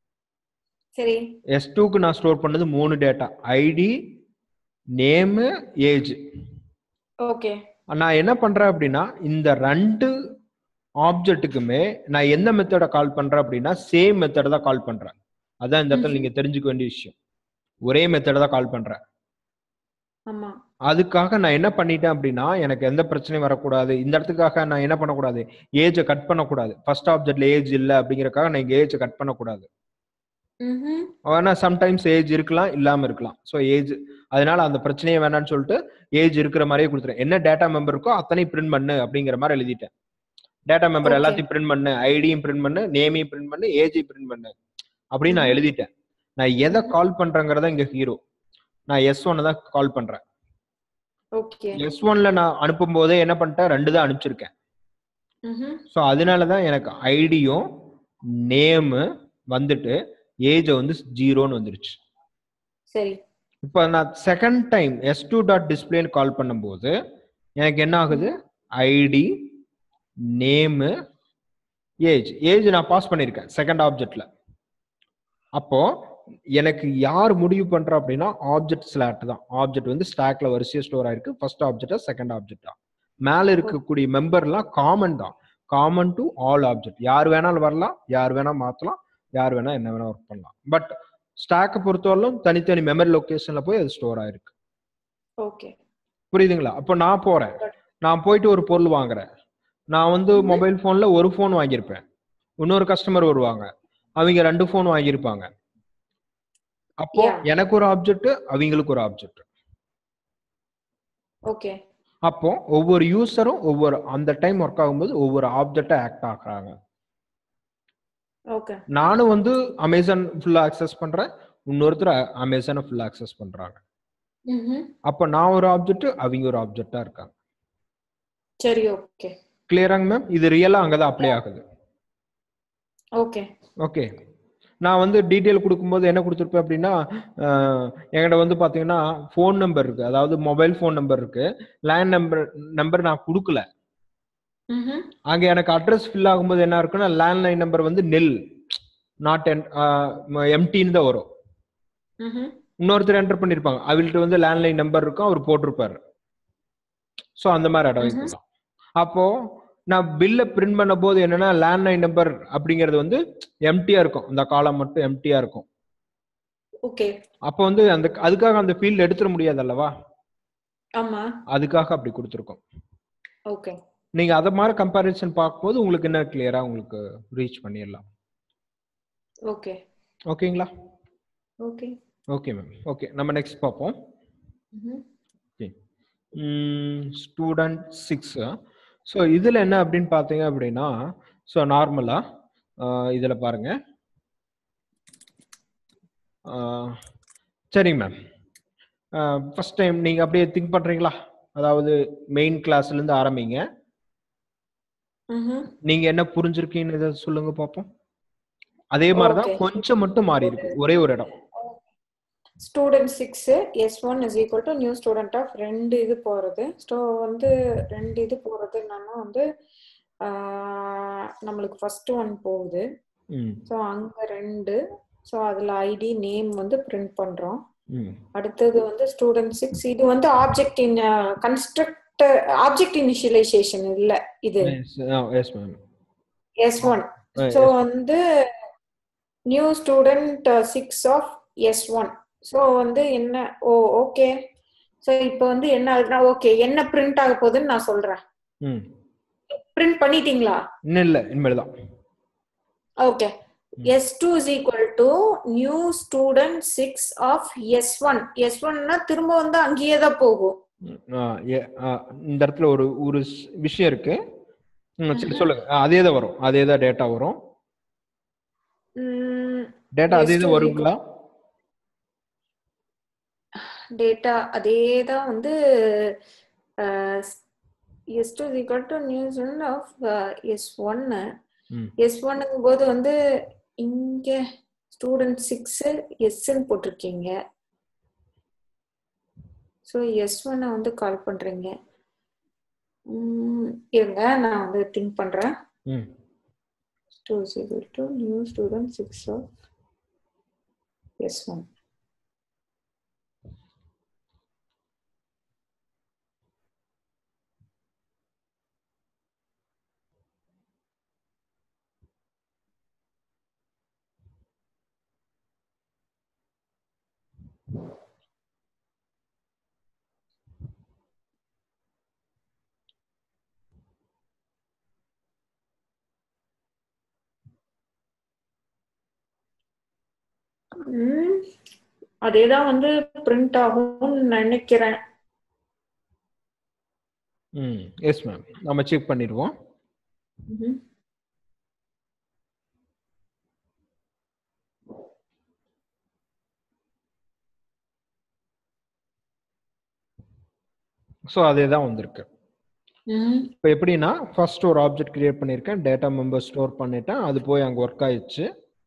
சரி எஸ் டூக்கு நான் ஸ்டோர் பண்ணது மூணு data ID name age okay நான் என்ன பண்றேன் அப்படின்னா இந்த ரெண்டு ஆப்ஜெக்ட்டுக்குமே நான் எந்த மெத்தடை கால் பண்றேன் அப்படின்னா சேம் மெத்தடை தான் கால் பண்றேன் அதான் இந்த இடத்துல ம்ஹும். நீங்க தெரிஞ்சுக்க வேண்டிய விஷயம் ஒரே மெத்தடை தான் கால் பண்றேன் ஆமா அதுக்காக நான் என்ன பண்ணிட்டேன் அப்படின்னா எனக்கு எந்த பிரச்சனையும் வரக்கூடாது இந்த இடத்துக்காக நான் என்ன பண்ணக்கூடாது ஏஜை கட் பண்ணக்கூடாது ஃபர்ஸ்ட் ஆப்ஜெக்ட்ல ஏஜ் இல்லை அப்படிங்கறக்காக நான் இங்க ஏஜை கட் பண்ணக்கூடாது ம்ஹும். ஆனா சம்டைம்ஸ் ஏஜ் இருக்கலாம் இல்லாம இருக்கலாம் ஸோ ஏஜ் அதனால அந்த பிரச்சனையே வேணாம்னு சொல்லிட்டு ஏஜ் இருக்கிற மாதிரியே கொடுத்துறேன் என்ன டேட்டா மெம்பர் இருக்கோ அத்தனை பிரிண்ட் பண்ணு அப்படிங்கிற மாதிரி எழுதிட்டேன் டேட்டா மெம்பர் Okay. எல்லாத்தையும் பிரிண்ட் பண்ணு ஐடியும் பிரிண்ட் பண்ணு நேமையும் பிரிண்ட் பண்ணு ஏஜையும் பிரிண்ட் பண்ணு அப்படின்னு நான் Mhm. எழுதிட்டேன் நான் எதை கால் பண்றேங்கிறத இங்க ஹீரோ நான் எஸ் ஒன்னு தான் கால் பண்றேன் ஓகே எஸ் ஒன்ல நான் அனுப்பும் போதே என்ன பண்ணிட்டேன் ரெண்டு தான் அனுப்பிச்சிருக்கேன் ம்ஹும். ஸோ அதனால தான் எனக்கு ஐடியும் நேமு வந்துட்டு ஏஜை வந்து ஜீரோன்னு வந்துருச்சு சரி இப்போ நான் second time S two dot டிஸ்பிளேன்னு கால் பண்ணும்போது எனக்கு என்ன ஆகுது ஐடி நேமு ஏஜ் ஏஜ் நான் பாஸ் பண்ணியிருக்கேன் செகண்ட் ஆப்ஜெக்ட்ல அப்போ எனக்கு யார் முடிவு பண்றா அப்படின்னா ஆப்ஜெக்ட் ஸ்லாட் தான் ஆப்ஜெக்ட் வந்து ஸ்டாக்ல வரிசையா ஸ்டோர் ஆயிருக்கு ஃபர்ஸ்ட் ஆப்ஜெக்டா செகண்ட் ஆப்ஜெக்டா மேல இருக்கக்கூடிய மெம்பர்லாம் காமன் தான் காமன் டு ஆல் ஆப்ஜெக்ட் யார் வேணாலும் வரலாம் யார் வேணா மாத்தலாம் யார் வேணா என்ன வேணா ஒர்க் பண்ணலாம் பட் ஸ்டாக்கை பொறுத்தவரையிலும் தனித்தனி மெமரி லொகேஷன்ல போய் அது ஸ்டோர் ஆயிருக்கு ஓகே புரியுதுங்களா அப்போ நான் போறேன் நான் போயிட்டு ஒரு பொருள் வாங்குறேன் நான் வந்து Mhm. மொபைல் போன்ல ஒரு ஃபோன் வாங்கியிருப்பேன் இன்னொரு கஸ்டமர் வருவாங்க அவங்க ரெண்டு ஃபோன் வாங்கியிருப்பாங்க அப்போ Yeah. எனக்கு ஒரு ஆப்ஜெக்ட் அவங்களுக்கு ஒரு ஆப்ஜெக்ட் ஓகே அப்போ ஒவ்வொரு யூசரும் ஒவ்வொரு அந்த டைம் ஒர்க் ஆகும்போது ஒவ்வொரு ஆப்ஜெக்டா ஆக்ட் ஆகுறாங்க ஓகே நானும் வந்து அமேசான் ஃபுல்லா அக்சஸ் பண்றேன் இன்னொருத்தர் அமேசானை ஃபுல்லா அக்சஸ் பண்றாங்க ம்ஹும். அப்போ நான் ஒரு ஆப்ஜெக்ட் அவங்க ஒரு ஆப்ஜெக்டா இருக்காங்க சரி ஓகே கிளியராங்க மேம் இது ரியலா அங்கதான் அப்ளை ஆகுது ஓகே ஓகே நான் வந்து டீட்டெயில் கொடுக்கும்போது என்ன கொடுத்துருப்பேன் அப்படின்னா அஹ், என்கிட்ட வந்து பாத்தீங்கன்னா ஃபோன் நம்பர் இருக்கு அதாவது மொபைல் ஃபோன் நம்பர் இருக்கு லேண்ட் நம்பர் நம்பர் நான் கொடுக்கல ம்ஹும். அங்க எனக்கு அட்ரஸ் ஃபில் ஆகும்போது என்ன இருக்குன்னா லேண்ட்லைன் நம்பர் வந்து நெல் நாட் எம்டின்னு தான் வரும் ம்ஹும். இன்னொருத்தர் என்டர் பண்ணிருப்பாங்க அவள்கிட்ட வந்து லேண்ட்லைன் நம்பர் இருக்கும் அவர் போட்டிருப்பாரு ஸோ அந்த மாதிரி இடம் ம்ஹும். வைக்கலாம் அப்போ நான் பில்லை பிரிண்ட் பண்ண போது என்னன்னா லேண்ட்லைன் நம்பர் அப்படிங்கிறது வந்து எம்டியா இருக்கும் அந்த காலம் மட்டும் எம்டியா இருக்கும் ஓகே அப்போ வந்து அந்த அதுக்காக அந்த ஃபீல்ட் எடுத்துட முடியாது அல்லவா ஆமா அதுக்காக அப்படி கொடுத்துருக்கோம் ஓகே நீங்க அதை மாதிரி கம்பேரிசன் பார்க்கும்போது உங்களுக்கு என்ன கிளியரா உங்களுக்கு ரீச் பண்ணிடலாம் ஓகே ஓகேங்களா ஓகே ஓகே மேம் ஓகே நம்ம நெக்ஸ்ட் பார்ப்போம் ம்ஹும். ஸ்டூடெண்ட் சிக்ஸ் ஸோ இதில் என்ன அப்படின்னு பார்த்தீங்க அப்படின்னா ஸோ நார்மலாக இதில் பாருங்க ஆஹ், சரிங்க மேம் ஃபர்ஸ்ட் டைம் நீங்கள் அப்படியே திங்க் பண்ணுறீங்களா அதாவது மெயின் கிளாஸ்லேருந்து ஆரம்பிங்க ம்ஹும். நீங்கள் என்ன புரிஞ்சிருக்கீங்கன்னு இதை சொல்லுங்க பார்ப்போம் அதே மாதிரி தான் Okay. கொஞ்சம் மட்டும் மாறி இருக்கு ஒரே ஒரு இடம் student six S one is equal to new student of ரெண்டு இது போகிறது ஸோ வந்து ரெண்டு இது போகிறது என்னன்னா வந்து ஆஹ், நம்மளுக்கு ஃபர்ஸ்ட் ஒன் போகுது ம் ஸோ அங்கே ரெண்டு ஸோ அதில் ஐடி நேம் வந்து பிரிண்ட் பண்ணுறோம் ம் அடுத்தது வந்து ஸ்டூடெண்ட் சிக்ஸ் இது வந்து object in construct object initialization இல்லை இது yes ma'am S one so வந்து new student six of S one so வந்து என்ன ஓ ஓகே ஸோ இப்போ வந்து என்ன ஆகுதுன்னா ஓகே என்ன பிரிண்ட் ஆக போகுதுன்னு நான் சொல்றேன் ம் பிரிண்ட் பண்ணிட்டீங்களா இன்னும் இல்லை இனிமேல் தான் okay S two is equal to new student six of S one S ஒன்னா திரும்ப வந்து அங்கேயே தான் போகும் ம், ஆ, ஏ- ஆ, இந்த இடத்துல ஒரு ஒரு ஸ்- விஷயம் இருக்கு ம், சரி சொல்லுங்க ஆ, அதே தான் வரும் அதே தான் டேட்டா வரும் டேட்டா அதே Yes, தான் to வருங்களா டேட்டா அதே தான் வந்து S two is equal to new student of S ஒன்னு ம் எஸ் ஒன்னுங்கும் போது வந்து இங்க ஸ்டூடெண்ட் சிக்ஸ் எஸ்ன்னு போட்டிருக்கீங்க ஸோ எஸ் ஒன்னை வந்து கால் பண்றீங்க உம், இருங்க நான் வந்து திங்க் பண்றேன் ம் two equal to new student six of S one ம், அதேதான் வந்து பிரிண்ட் ஆகும்னு நினைக்கிறேன் ம் எஸ் மேம் நம்ம செக் பண்ணிடுவோம் ம்ஹும். ஸோ அதே தான் வந்திருக்கு ம், இப்போ எப்படின்னா ஃபர்ஸ்ட் ஒரு ஆப்ஜெக்ட் கிரியேட் பண்ணியிருக்கேன் டேட்டா மெம்பர் ஸ்டோர் பண்ணிட்டேன் அது போய் அங்கே ஒர்க் ஆயிடுச்சு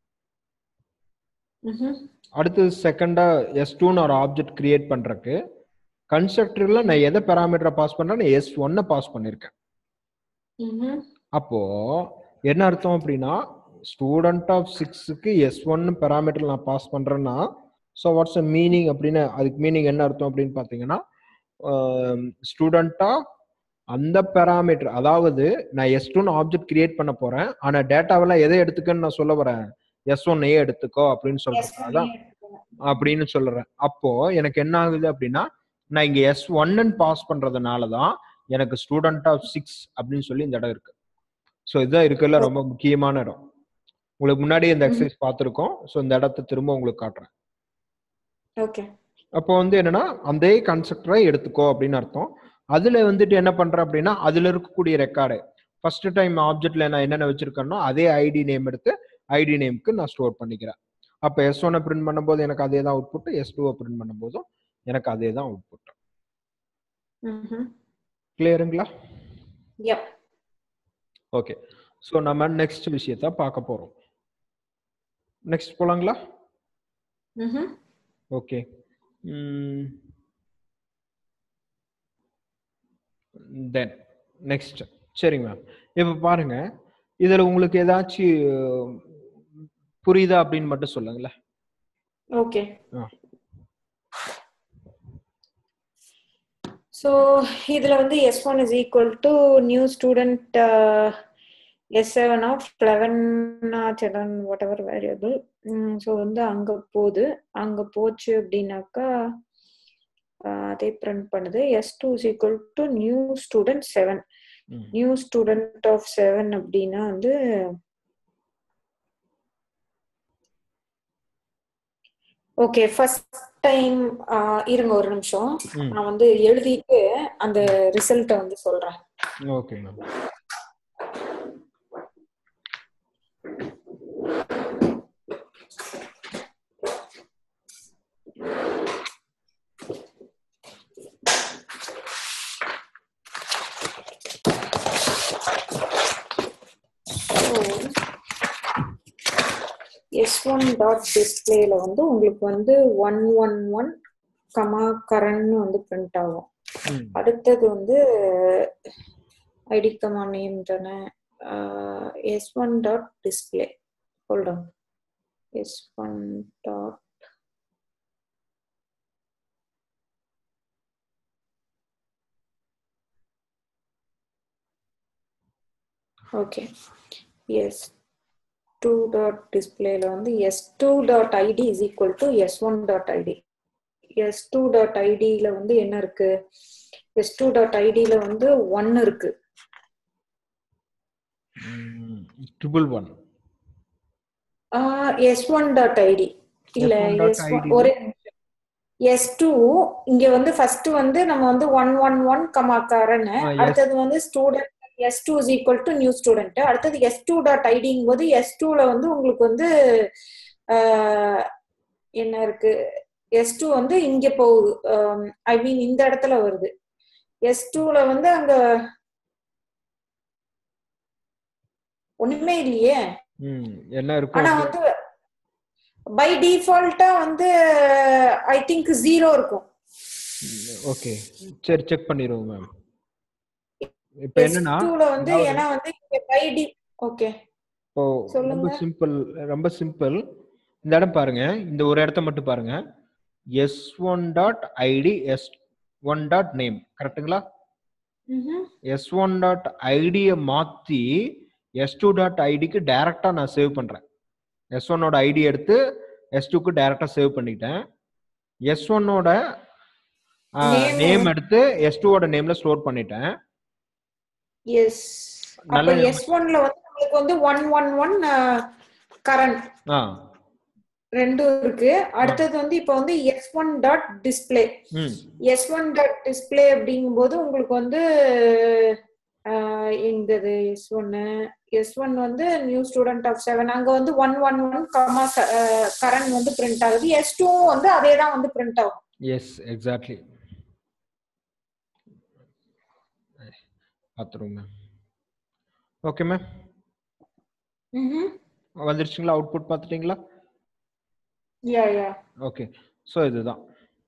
ம்ஹும். அடுத்தது செகண்டா எஸ் டூன்னு ஒரு ஆப்ஜெக்ட் கிரியேட் பண்றதுக்கு கன்ஸ்ட்ரக்டர்ல நான் எதை பேராமீட்டரை பாஸ் பண்றேன் எஸ் ஒன்னை பாஸ் பண்ணியிருக்கேன் ம்ஹும். அப்போ என்ன அர்த்தம் அப்படின்னா ஸ்டூடெண்ட் ஆஃப் சிக்ஸுக்கு எஸ் ஒன்னு பேராமீட்டர் நான் பாஸ் பண்றேன்னா ஸோ வாட்ஸ் அ மீனிங் அப்படின்னு அதுக்கு மீனிங் என்ன அர்த்தம் அப்படின்னு பார்த்தீங்கன்னா ஸ்டூடெண்ட்டா அந்த பேராமீட்டர் அதாவது நான் எஸ் டூன்னு ஆப்ஜெக்ட் கிரியேட் பண்ண போறேன் ஆனா டேட்டாவெல்லாம் எதை எடுத்துக்கன்னு நான் சொல்ல வரேன் எஸ் ஒன்னையே எடுத்துக்கோ அப்படின்னு Yes, சொல்றேன் அதான் பண்ணி எடுத்துக்கோங்க. அப்படின்னு சொல்றேன் அப்போ எனக்கு என்ன ஆகுது அப்படின்னா நான் இங்க எஸ் ஒன்னு பாஸ் பண்றதுனால தான் எனக்கு ஸ்டூடெண்ட் ஆஃப் சிக்ஸ் அப்படின்னு சொல்லி இந்த இடம் இருக்கு ஸோ இதுதான் இருக்குல்ல ரொம்ப முக்கியமான இடம் உங்களுக்கு முன்னாடி இந்த எக்ஸசைஸ் பார்த்துருக்கோம் ஸோ இந்த இடத்த திரும்ப உங்களுக்கு காட்டுறேன் ஓகே அப்போ வந்து என்னன்னா அந்த கன்செப்டரை எடுத்துக்கோ அப்படின்னு அர்த்தம் அதுல வந்துட்டு என்ன பண்றேன் அப்படின்னா அதுல இருக்கக்கூடிய ரெக்கார்டு ஃபர்ஸ்ட் டைம் ஆப்ஜெக்ட்ல நான் என்னென்ன வச்சிருக்கேனோ அதே ஐடி நேம் எடுத்து ஐடி நேம்க்கு நான் ஸ்டோர் பண்ணிக்கிறேன் அப்போ எஸ் ஒன்னை பிரிண்ட் பண்ணும்போது எனக்கு அதே தான் அவுட்புட் எஸ் டூவை பிரிண்ட் பண்ணும்போதும் எனக்கு அதே தான் அவுட்புட் ம்ஹும். கிளியருங்களா Yep. ஓகே ஸோ நம்ம நெக்ஸ்ட் விஷயத்த பார்க்க போறோம் நெக்ஸ்ட் போலாங்களா ம்ஹும். ஓகே தென் நெக்ஸ்ட் சரிங்க மேம் இப்போ பாருங்க இதில் உங்களுக்கு ஏதாச்சும் புரியுதா அப்படின்னு மட்டும் சொல்லுங்களேன் ஓகே ஆ. ஸோ இதுல வந்து S one is equal to new student S seven of eleven seven whatever variable so வந்து அங்க போகுது அங்க போச்சு அப்படின்னாக்கா ஆஹ் அதே பிரிண்ட் பண்ணுது S two is equal to new student seven ம். நியூ ஸ்டூடெண்ட் ஆஃப் செவன் அப்படின்னா வந்து ஓகே ஃபர்ஸ்ட் டைம் இருங்க ஒரு நிமிஷம் ம். நான் வந்து எழுதிட்டு அந்த ரிசல்ட்டை வந்து சொல்றேன் okay ma'am yes S one dot டிஸ்பிளேல வந்து உங்களுக்கு வந்து ஒன் ஒன் ஒன் கமா கரண்ட்னு வந்து பிரிண்ட் ஆகும் ம். அடுத்தது வந்து ஐடி கமா நேம் தானே S one dot display hold S one dot okay S two dot டிஸ்பிளேல வந்து S two dot ID is equal to S one dot ID S two dot ஐடியில வந்து என்ன இருக்கு எஸ் டூ டாட் ஐடியில வந்து one இருக்கு triple one S one dot ID இல்ல S1 dot எஸ் ID. ஒரே எஸ் டூ இங்க வந்து ஃபர்ஸ்ட் வந்து நம்ம வந்து one one one comma current ஆ, yes. அடுத்தது வந்து student S two is equal to new student அடுத்தது எஸ் டூ டாட் ஐடிங்கும் போது எஸ் டூல வந்து உங்களுக்கு வந்து ஆஹ், என்ன இருக்கு எஸ் டூ வந்து இங்க போகுது ஐ மீன் இந்த இடத்துல வருது எஸ் டூல வந்து அங்க ஒண்ணுமே இல்லையே ம் என்ன ஆனா இருக்கும் வந்து பை டிஃபால்ட்டா வந்து ஐ திங்க் ஜீரோ இருக்கும் ஓகே சரி செக் பண்ணிடுவோம் மேம் இப்போ என்னன்னா S2 ல வந்து அதாவது- ஏன்னா வந்து இங்க பை டி ஓகே இப்போ சொல்லுங்க. ரொம்ப சிம்பிள் ரொம்ப சிம்பிள் இந்த இடம் பாருங்க இந்த ஒரு இடத்த மட்டும் பாருங்க S one dot ID S one dot name கரெக்ட்டுங்களா எஸ் ஒன் டாட் ஐடியை மாற்றி எஸ் டூ டாட் ஐடிக்கு டைரெக்டாக நான் சேவ் பண்ணுறேன் எஸ் ஒன்னோட ஐடி எடுத்து எஸ் டூக்கு டைரெக்டாக சேவ் பண்ணிட்டேன் எஸ் ஒன்னோட Name நேம் எடுத்து எஸ் டூவோட நேமில் ஸ்டோர் பண்ணிட்டேன் எஸ் நல்ல அப்ப எஸ் ஒன்ல வந்து உங்களுக்கு வந்து ஒன் ஒன் ஒன் கரண்ட் ஆ ரெண்டும் இருக்கு அடுத்தது வந்து இப்போ வந்து எஸ் ஒன் டாட் டிஸ்பிளே ம் எஸ் ஒன் டாட் டிஸ்பிளே அப்படிங்கும்போது உங்களுக்கு வந்து ஆஹ், எங்கது எஸ் ஒன்னு எஸ் ஒன் வந்து நியூ ஸ்டூடெண்ட் ஆஃப் செவன் அங்க வந்து one one one comma current வந்து பிரிண்ட் ஆகுது எஸ் டூ வந்து அதே தான் வந்து பிரிண்ட் ஆகும் எஸ் எக்ஸாக்ட்லி பார்த்துருவோம் மேம் ஓகே மேம் ம்ஹும். வந்துருச்சுங்களா அவுட்புட் பார்த்துட்டீங்களா யா யா ஓகே ஸோ இதுதான்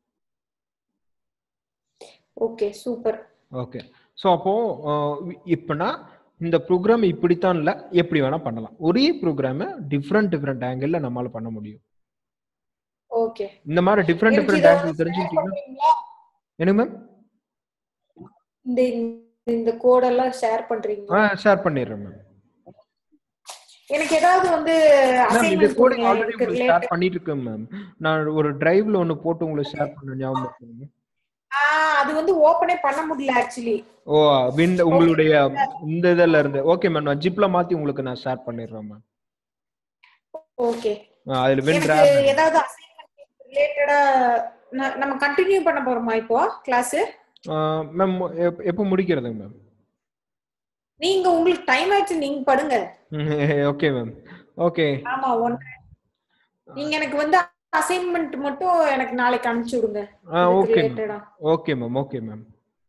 ஓகே சூப்பர் ஓகே ஸோ அப்போ இப்போனா இந்த ப்ரோக்ராம் இப்படித்தான் இல்லை எப்படி வேணா பண்ணலாம் ஒரே ப்ரோக்ராமை டிஃப்ரெண்ட் டிஃப்ரெண்ட் ஆங்கிளில் நம்மளால பண்ண முடியும் ஓகே இந்த மாதிரி டிஃப்ரெண்ட் எனக்கு டிஃப்ரெண்ட் இதை ஆங்கிள் தெரிஞ்சுக்கிட்டீங்கன்னா பண்றீங்களா? என்னங்க மேம் இந்த இந்த கோடெல்லாம் ஷேர் பண்றீங்க ஆ ஷேர் பண்ணிடுறேன் மேம் எனக்கு ஏதாவது வந்து மேம் இந்த அசைன்மெண்ட் கோடிங் கொடுங்க ஆல்ரெடி இதுக்கு உங்களுக்கு ரிலேட்டட் ஷேர் பண்ணிட்டு இருக்கேன் மேம் நான் ஒரு டிரைவ்ல ஒன்று போட்டு உங்களுக்கு ஷேர் பண்ண ஞாபகம் இருக்குங்க அது வந்து ஓபனே பண்ண முடியல ஆக்சுவலி ஓ விண்ட் உங்களுடைய இந்த இதுல இருந்து ஓகே மேம் நான் ஜிப்ல மாத்தி உங்களுக்கு நான் ஷேர் பண்ணிடுறேன் மேம் ஓகே அதுல விண்ட் எனக்கு ஏதாவது அசைன்மெண்ட் ரிலேட்டடா நம்ம கண்டினியூ பண்ண போறோமா இப்போ கிளாஸ் மேம் எப்போ முடிக்கிறதுங்க மேம் நீங்க உங்களுக்கு டைம் ஆயிடுச்சு நீங்க படுங்க ஓகே மேம் ஓகே ஆமா ஒன் நீங்க எனக்கு வந்து அசைன்மெண்ட் மட்டும் எனக்கு நாளைக்கு அனுப்பிச்சு விடுங்க ஓகே ரிலேட்டடா okay ma'am okay ma'am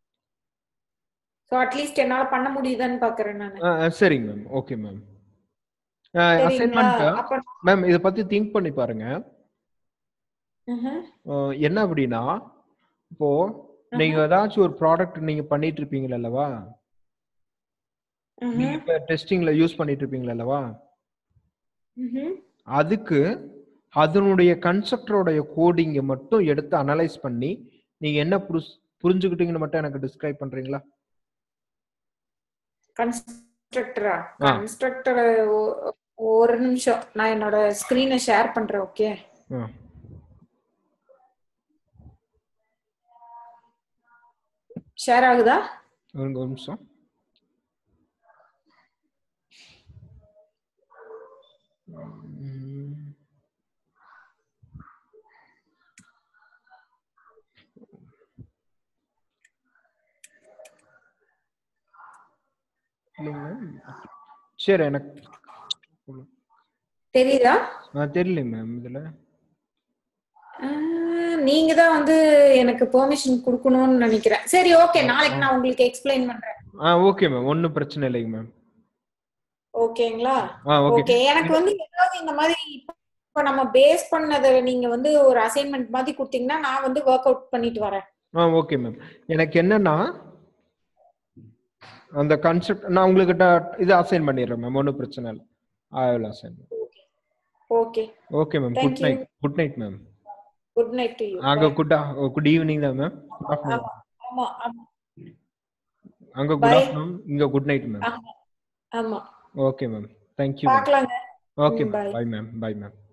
so at least என்னால பண்ண முடியுதான்னு பாக்குறேன் நானு சரிங்க மேம் ஓகே மேம் சரிங்களா அசைன்மெண்ட் அப்ப மேம் இத பத்தி திங்க் பண்ணி பாருங்க ம்ஹும். அஹ், என்ன அப்படின்னா இப்போ நீங்க ஏதாச்சும் ஒரு ப்ராடக்ட் நீங்க பண்ணிட்டு இருப்பீங்க அல்லவா ம்ஹும். நீங்க இப்ப டெஸ்டிங்ல யூஸ் பண்ணிட்டு இருப்பீங்க அல்லவா ம்ஹும். அதுக்கு அதனுடைய கன்செப்டரோடைய கோடிங்கை மட்டும் எடுத்து அனலைஸ் பண்ணி நீங்க என்ன புரிஸ்- புரிஞ்சுக்கிட்டீங்கன்னு மட்டும் எனக்கு டிஸ்கிரைப் பண்றீங்களா கன்ஸ்ட்ரக்டரா ஆ. கன்ஸ்ட்ரக்டர் ஒரு நிமிஷம் நான் என்னோட ஸ்கிரீனை ஷேர் பண்றேன் ஓகே ஆ. ஷேர் ஆகுதா ஒரு ஒரு நிமிஷம் உம். இல்லைங்க மேம் சரி எனக்கு தெரியுதா ஆ தெரியல மேம் இதுல ஆஹ், நீங்க தான் வந்து எனக்கு பெர்மிஷன் கொடுக்கணும்னு நினைக்கிறேன் சரி ஓகே நாளைக்கு நான் உங்களுக்கு எக்ஸ்பிளைன் பண்றேன் ஆ ஓகே மேம் ஒன்றும் பிரச்சனை இல்லைங்க மேம் ஓகேங்களா ஆ ஓகே ஓகே எனக்கு வந்து ஏதாவது இந்த மாதிரி இப்ப நம்ம பேஸ் பண்ணத நீங்க வந்து ஒரு அசைன்மெண்ட் மாதிரி கொடுத்தீங்கன்னா நான் வந்து ஒர்க் அவுட் பண்ணிட்டு வரேன் ஆ ஓகே மேம் எனக்கு என்னன்னா அந்த கான்செப்ட் நான் உங்களுக்கு ட- இது அசைன் பண்ணிடுறேன் மேம் ஒன்றும் பிரச்சனை இல்லை I will assign okay okay ma'am Thank good you. Night good night ma'am good night to you அங்க குட் குட் ஈவினிங் தான் மேம் குட் ஆஃப்டர்நூன் ஆமா ஆமா அங்க குட் Bye. ஆஃப்டர்நூன் இங்க குட் நைட் மேம் ஆமா ஆமா ஓகே மேம் தேங்க்யூ மேம் பார்க்கலாங்க okay ம், ma'am bye. Bye ma'am bye ma'am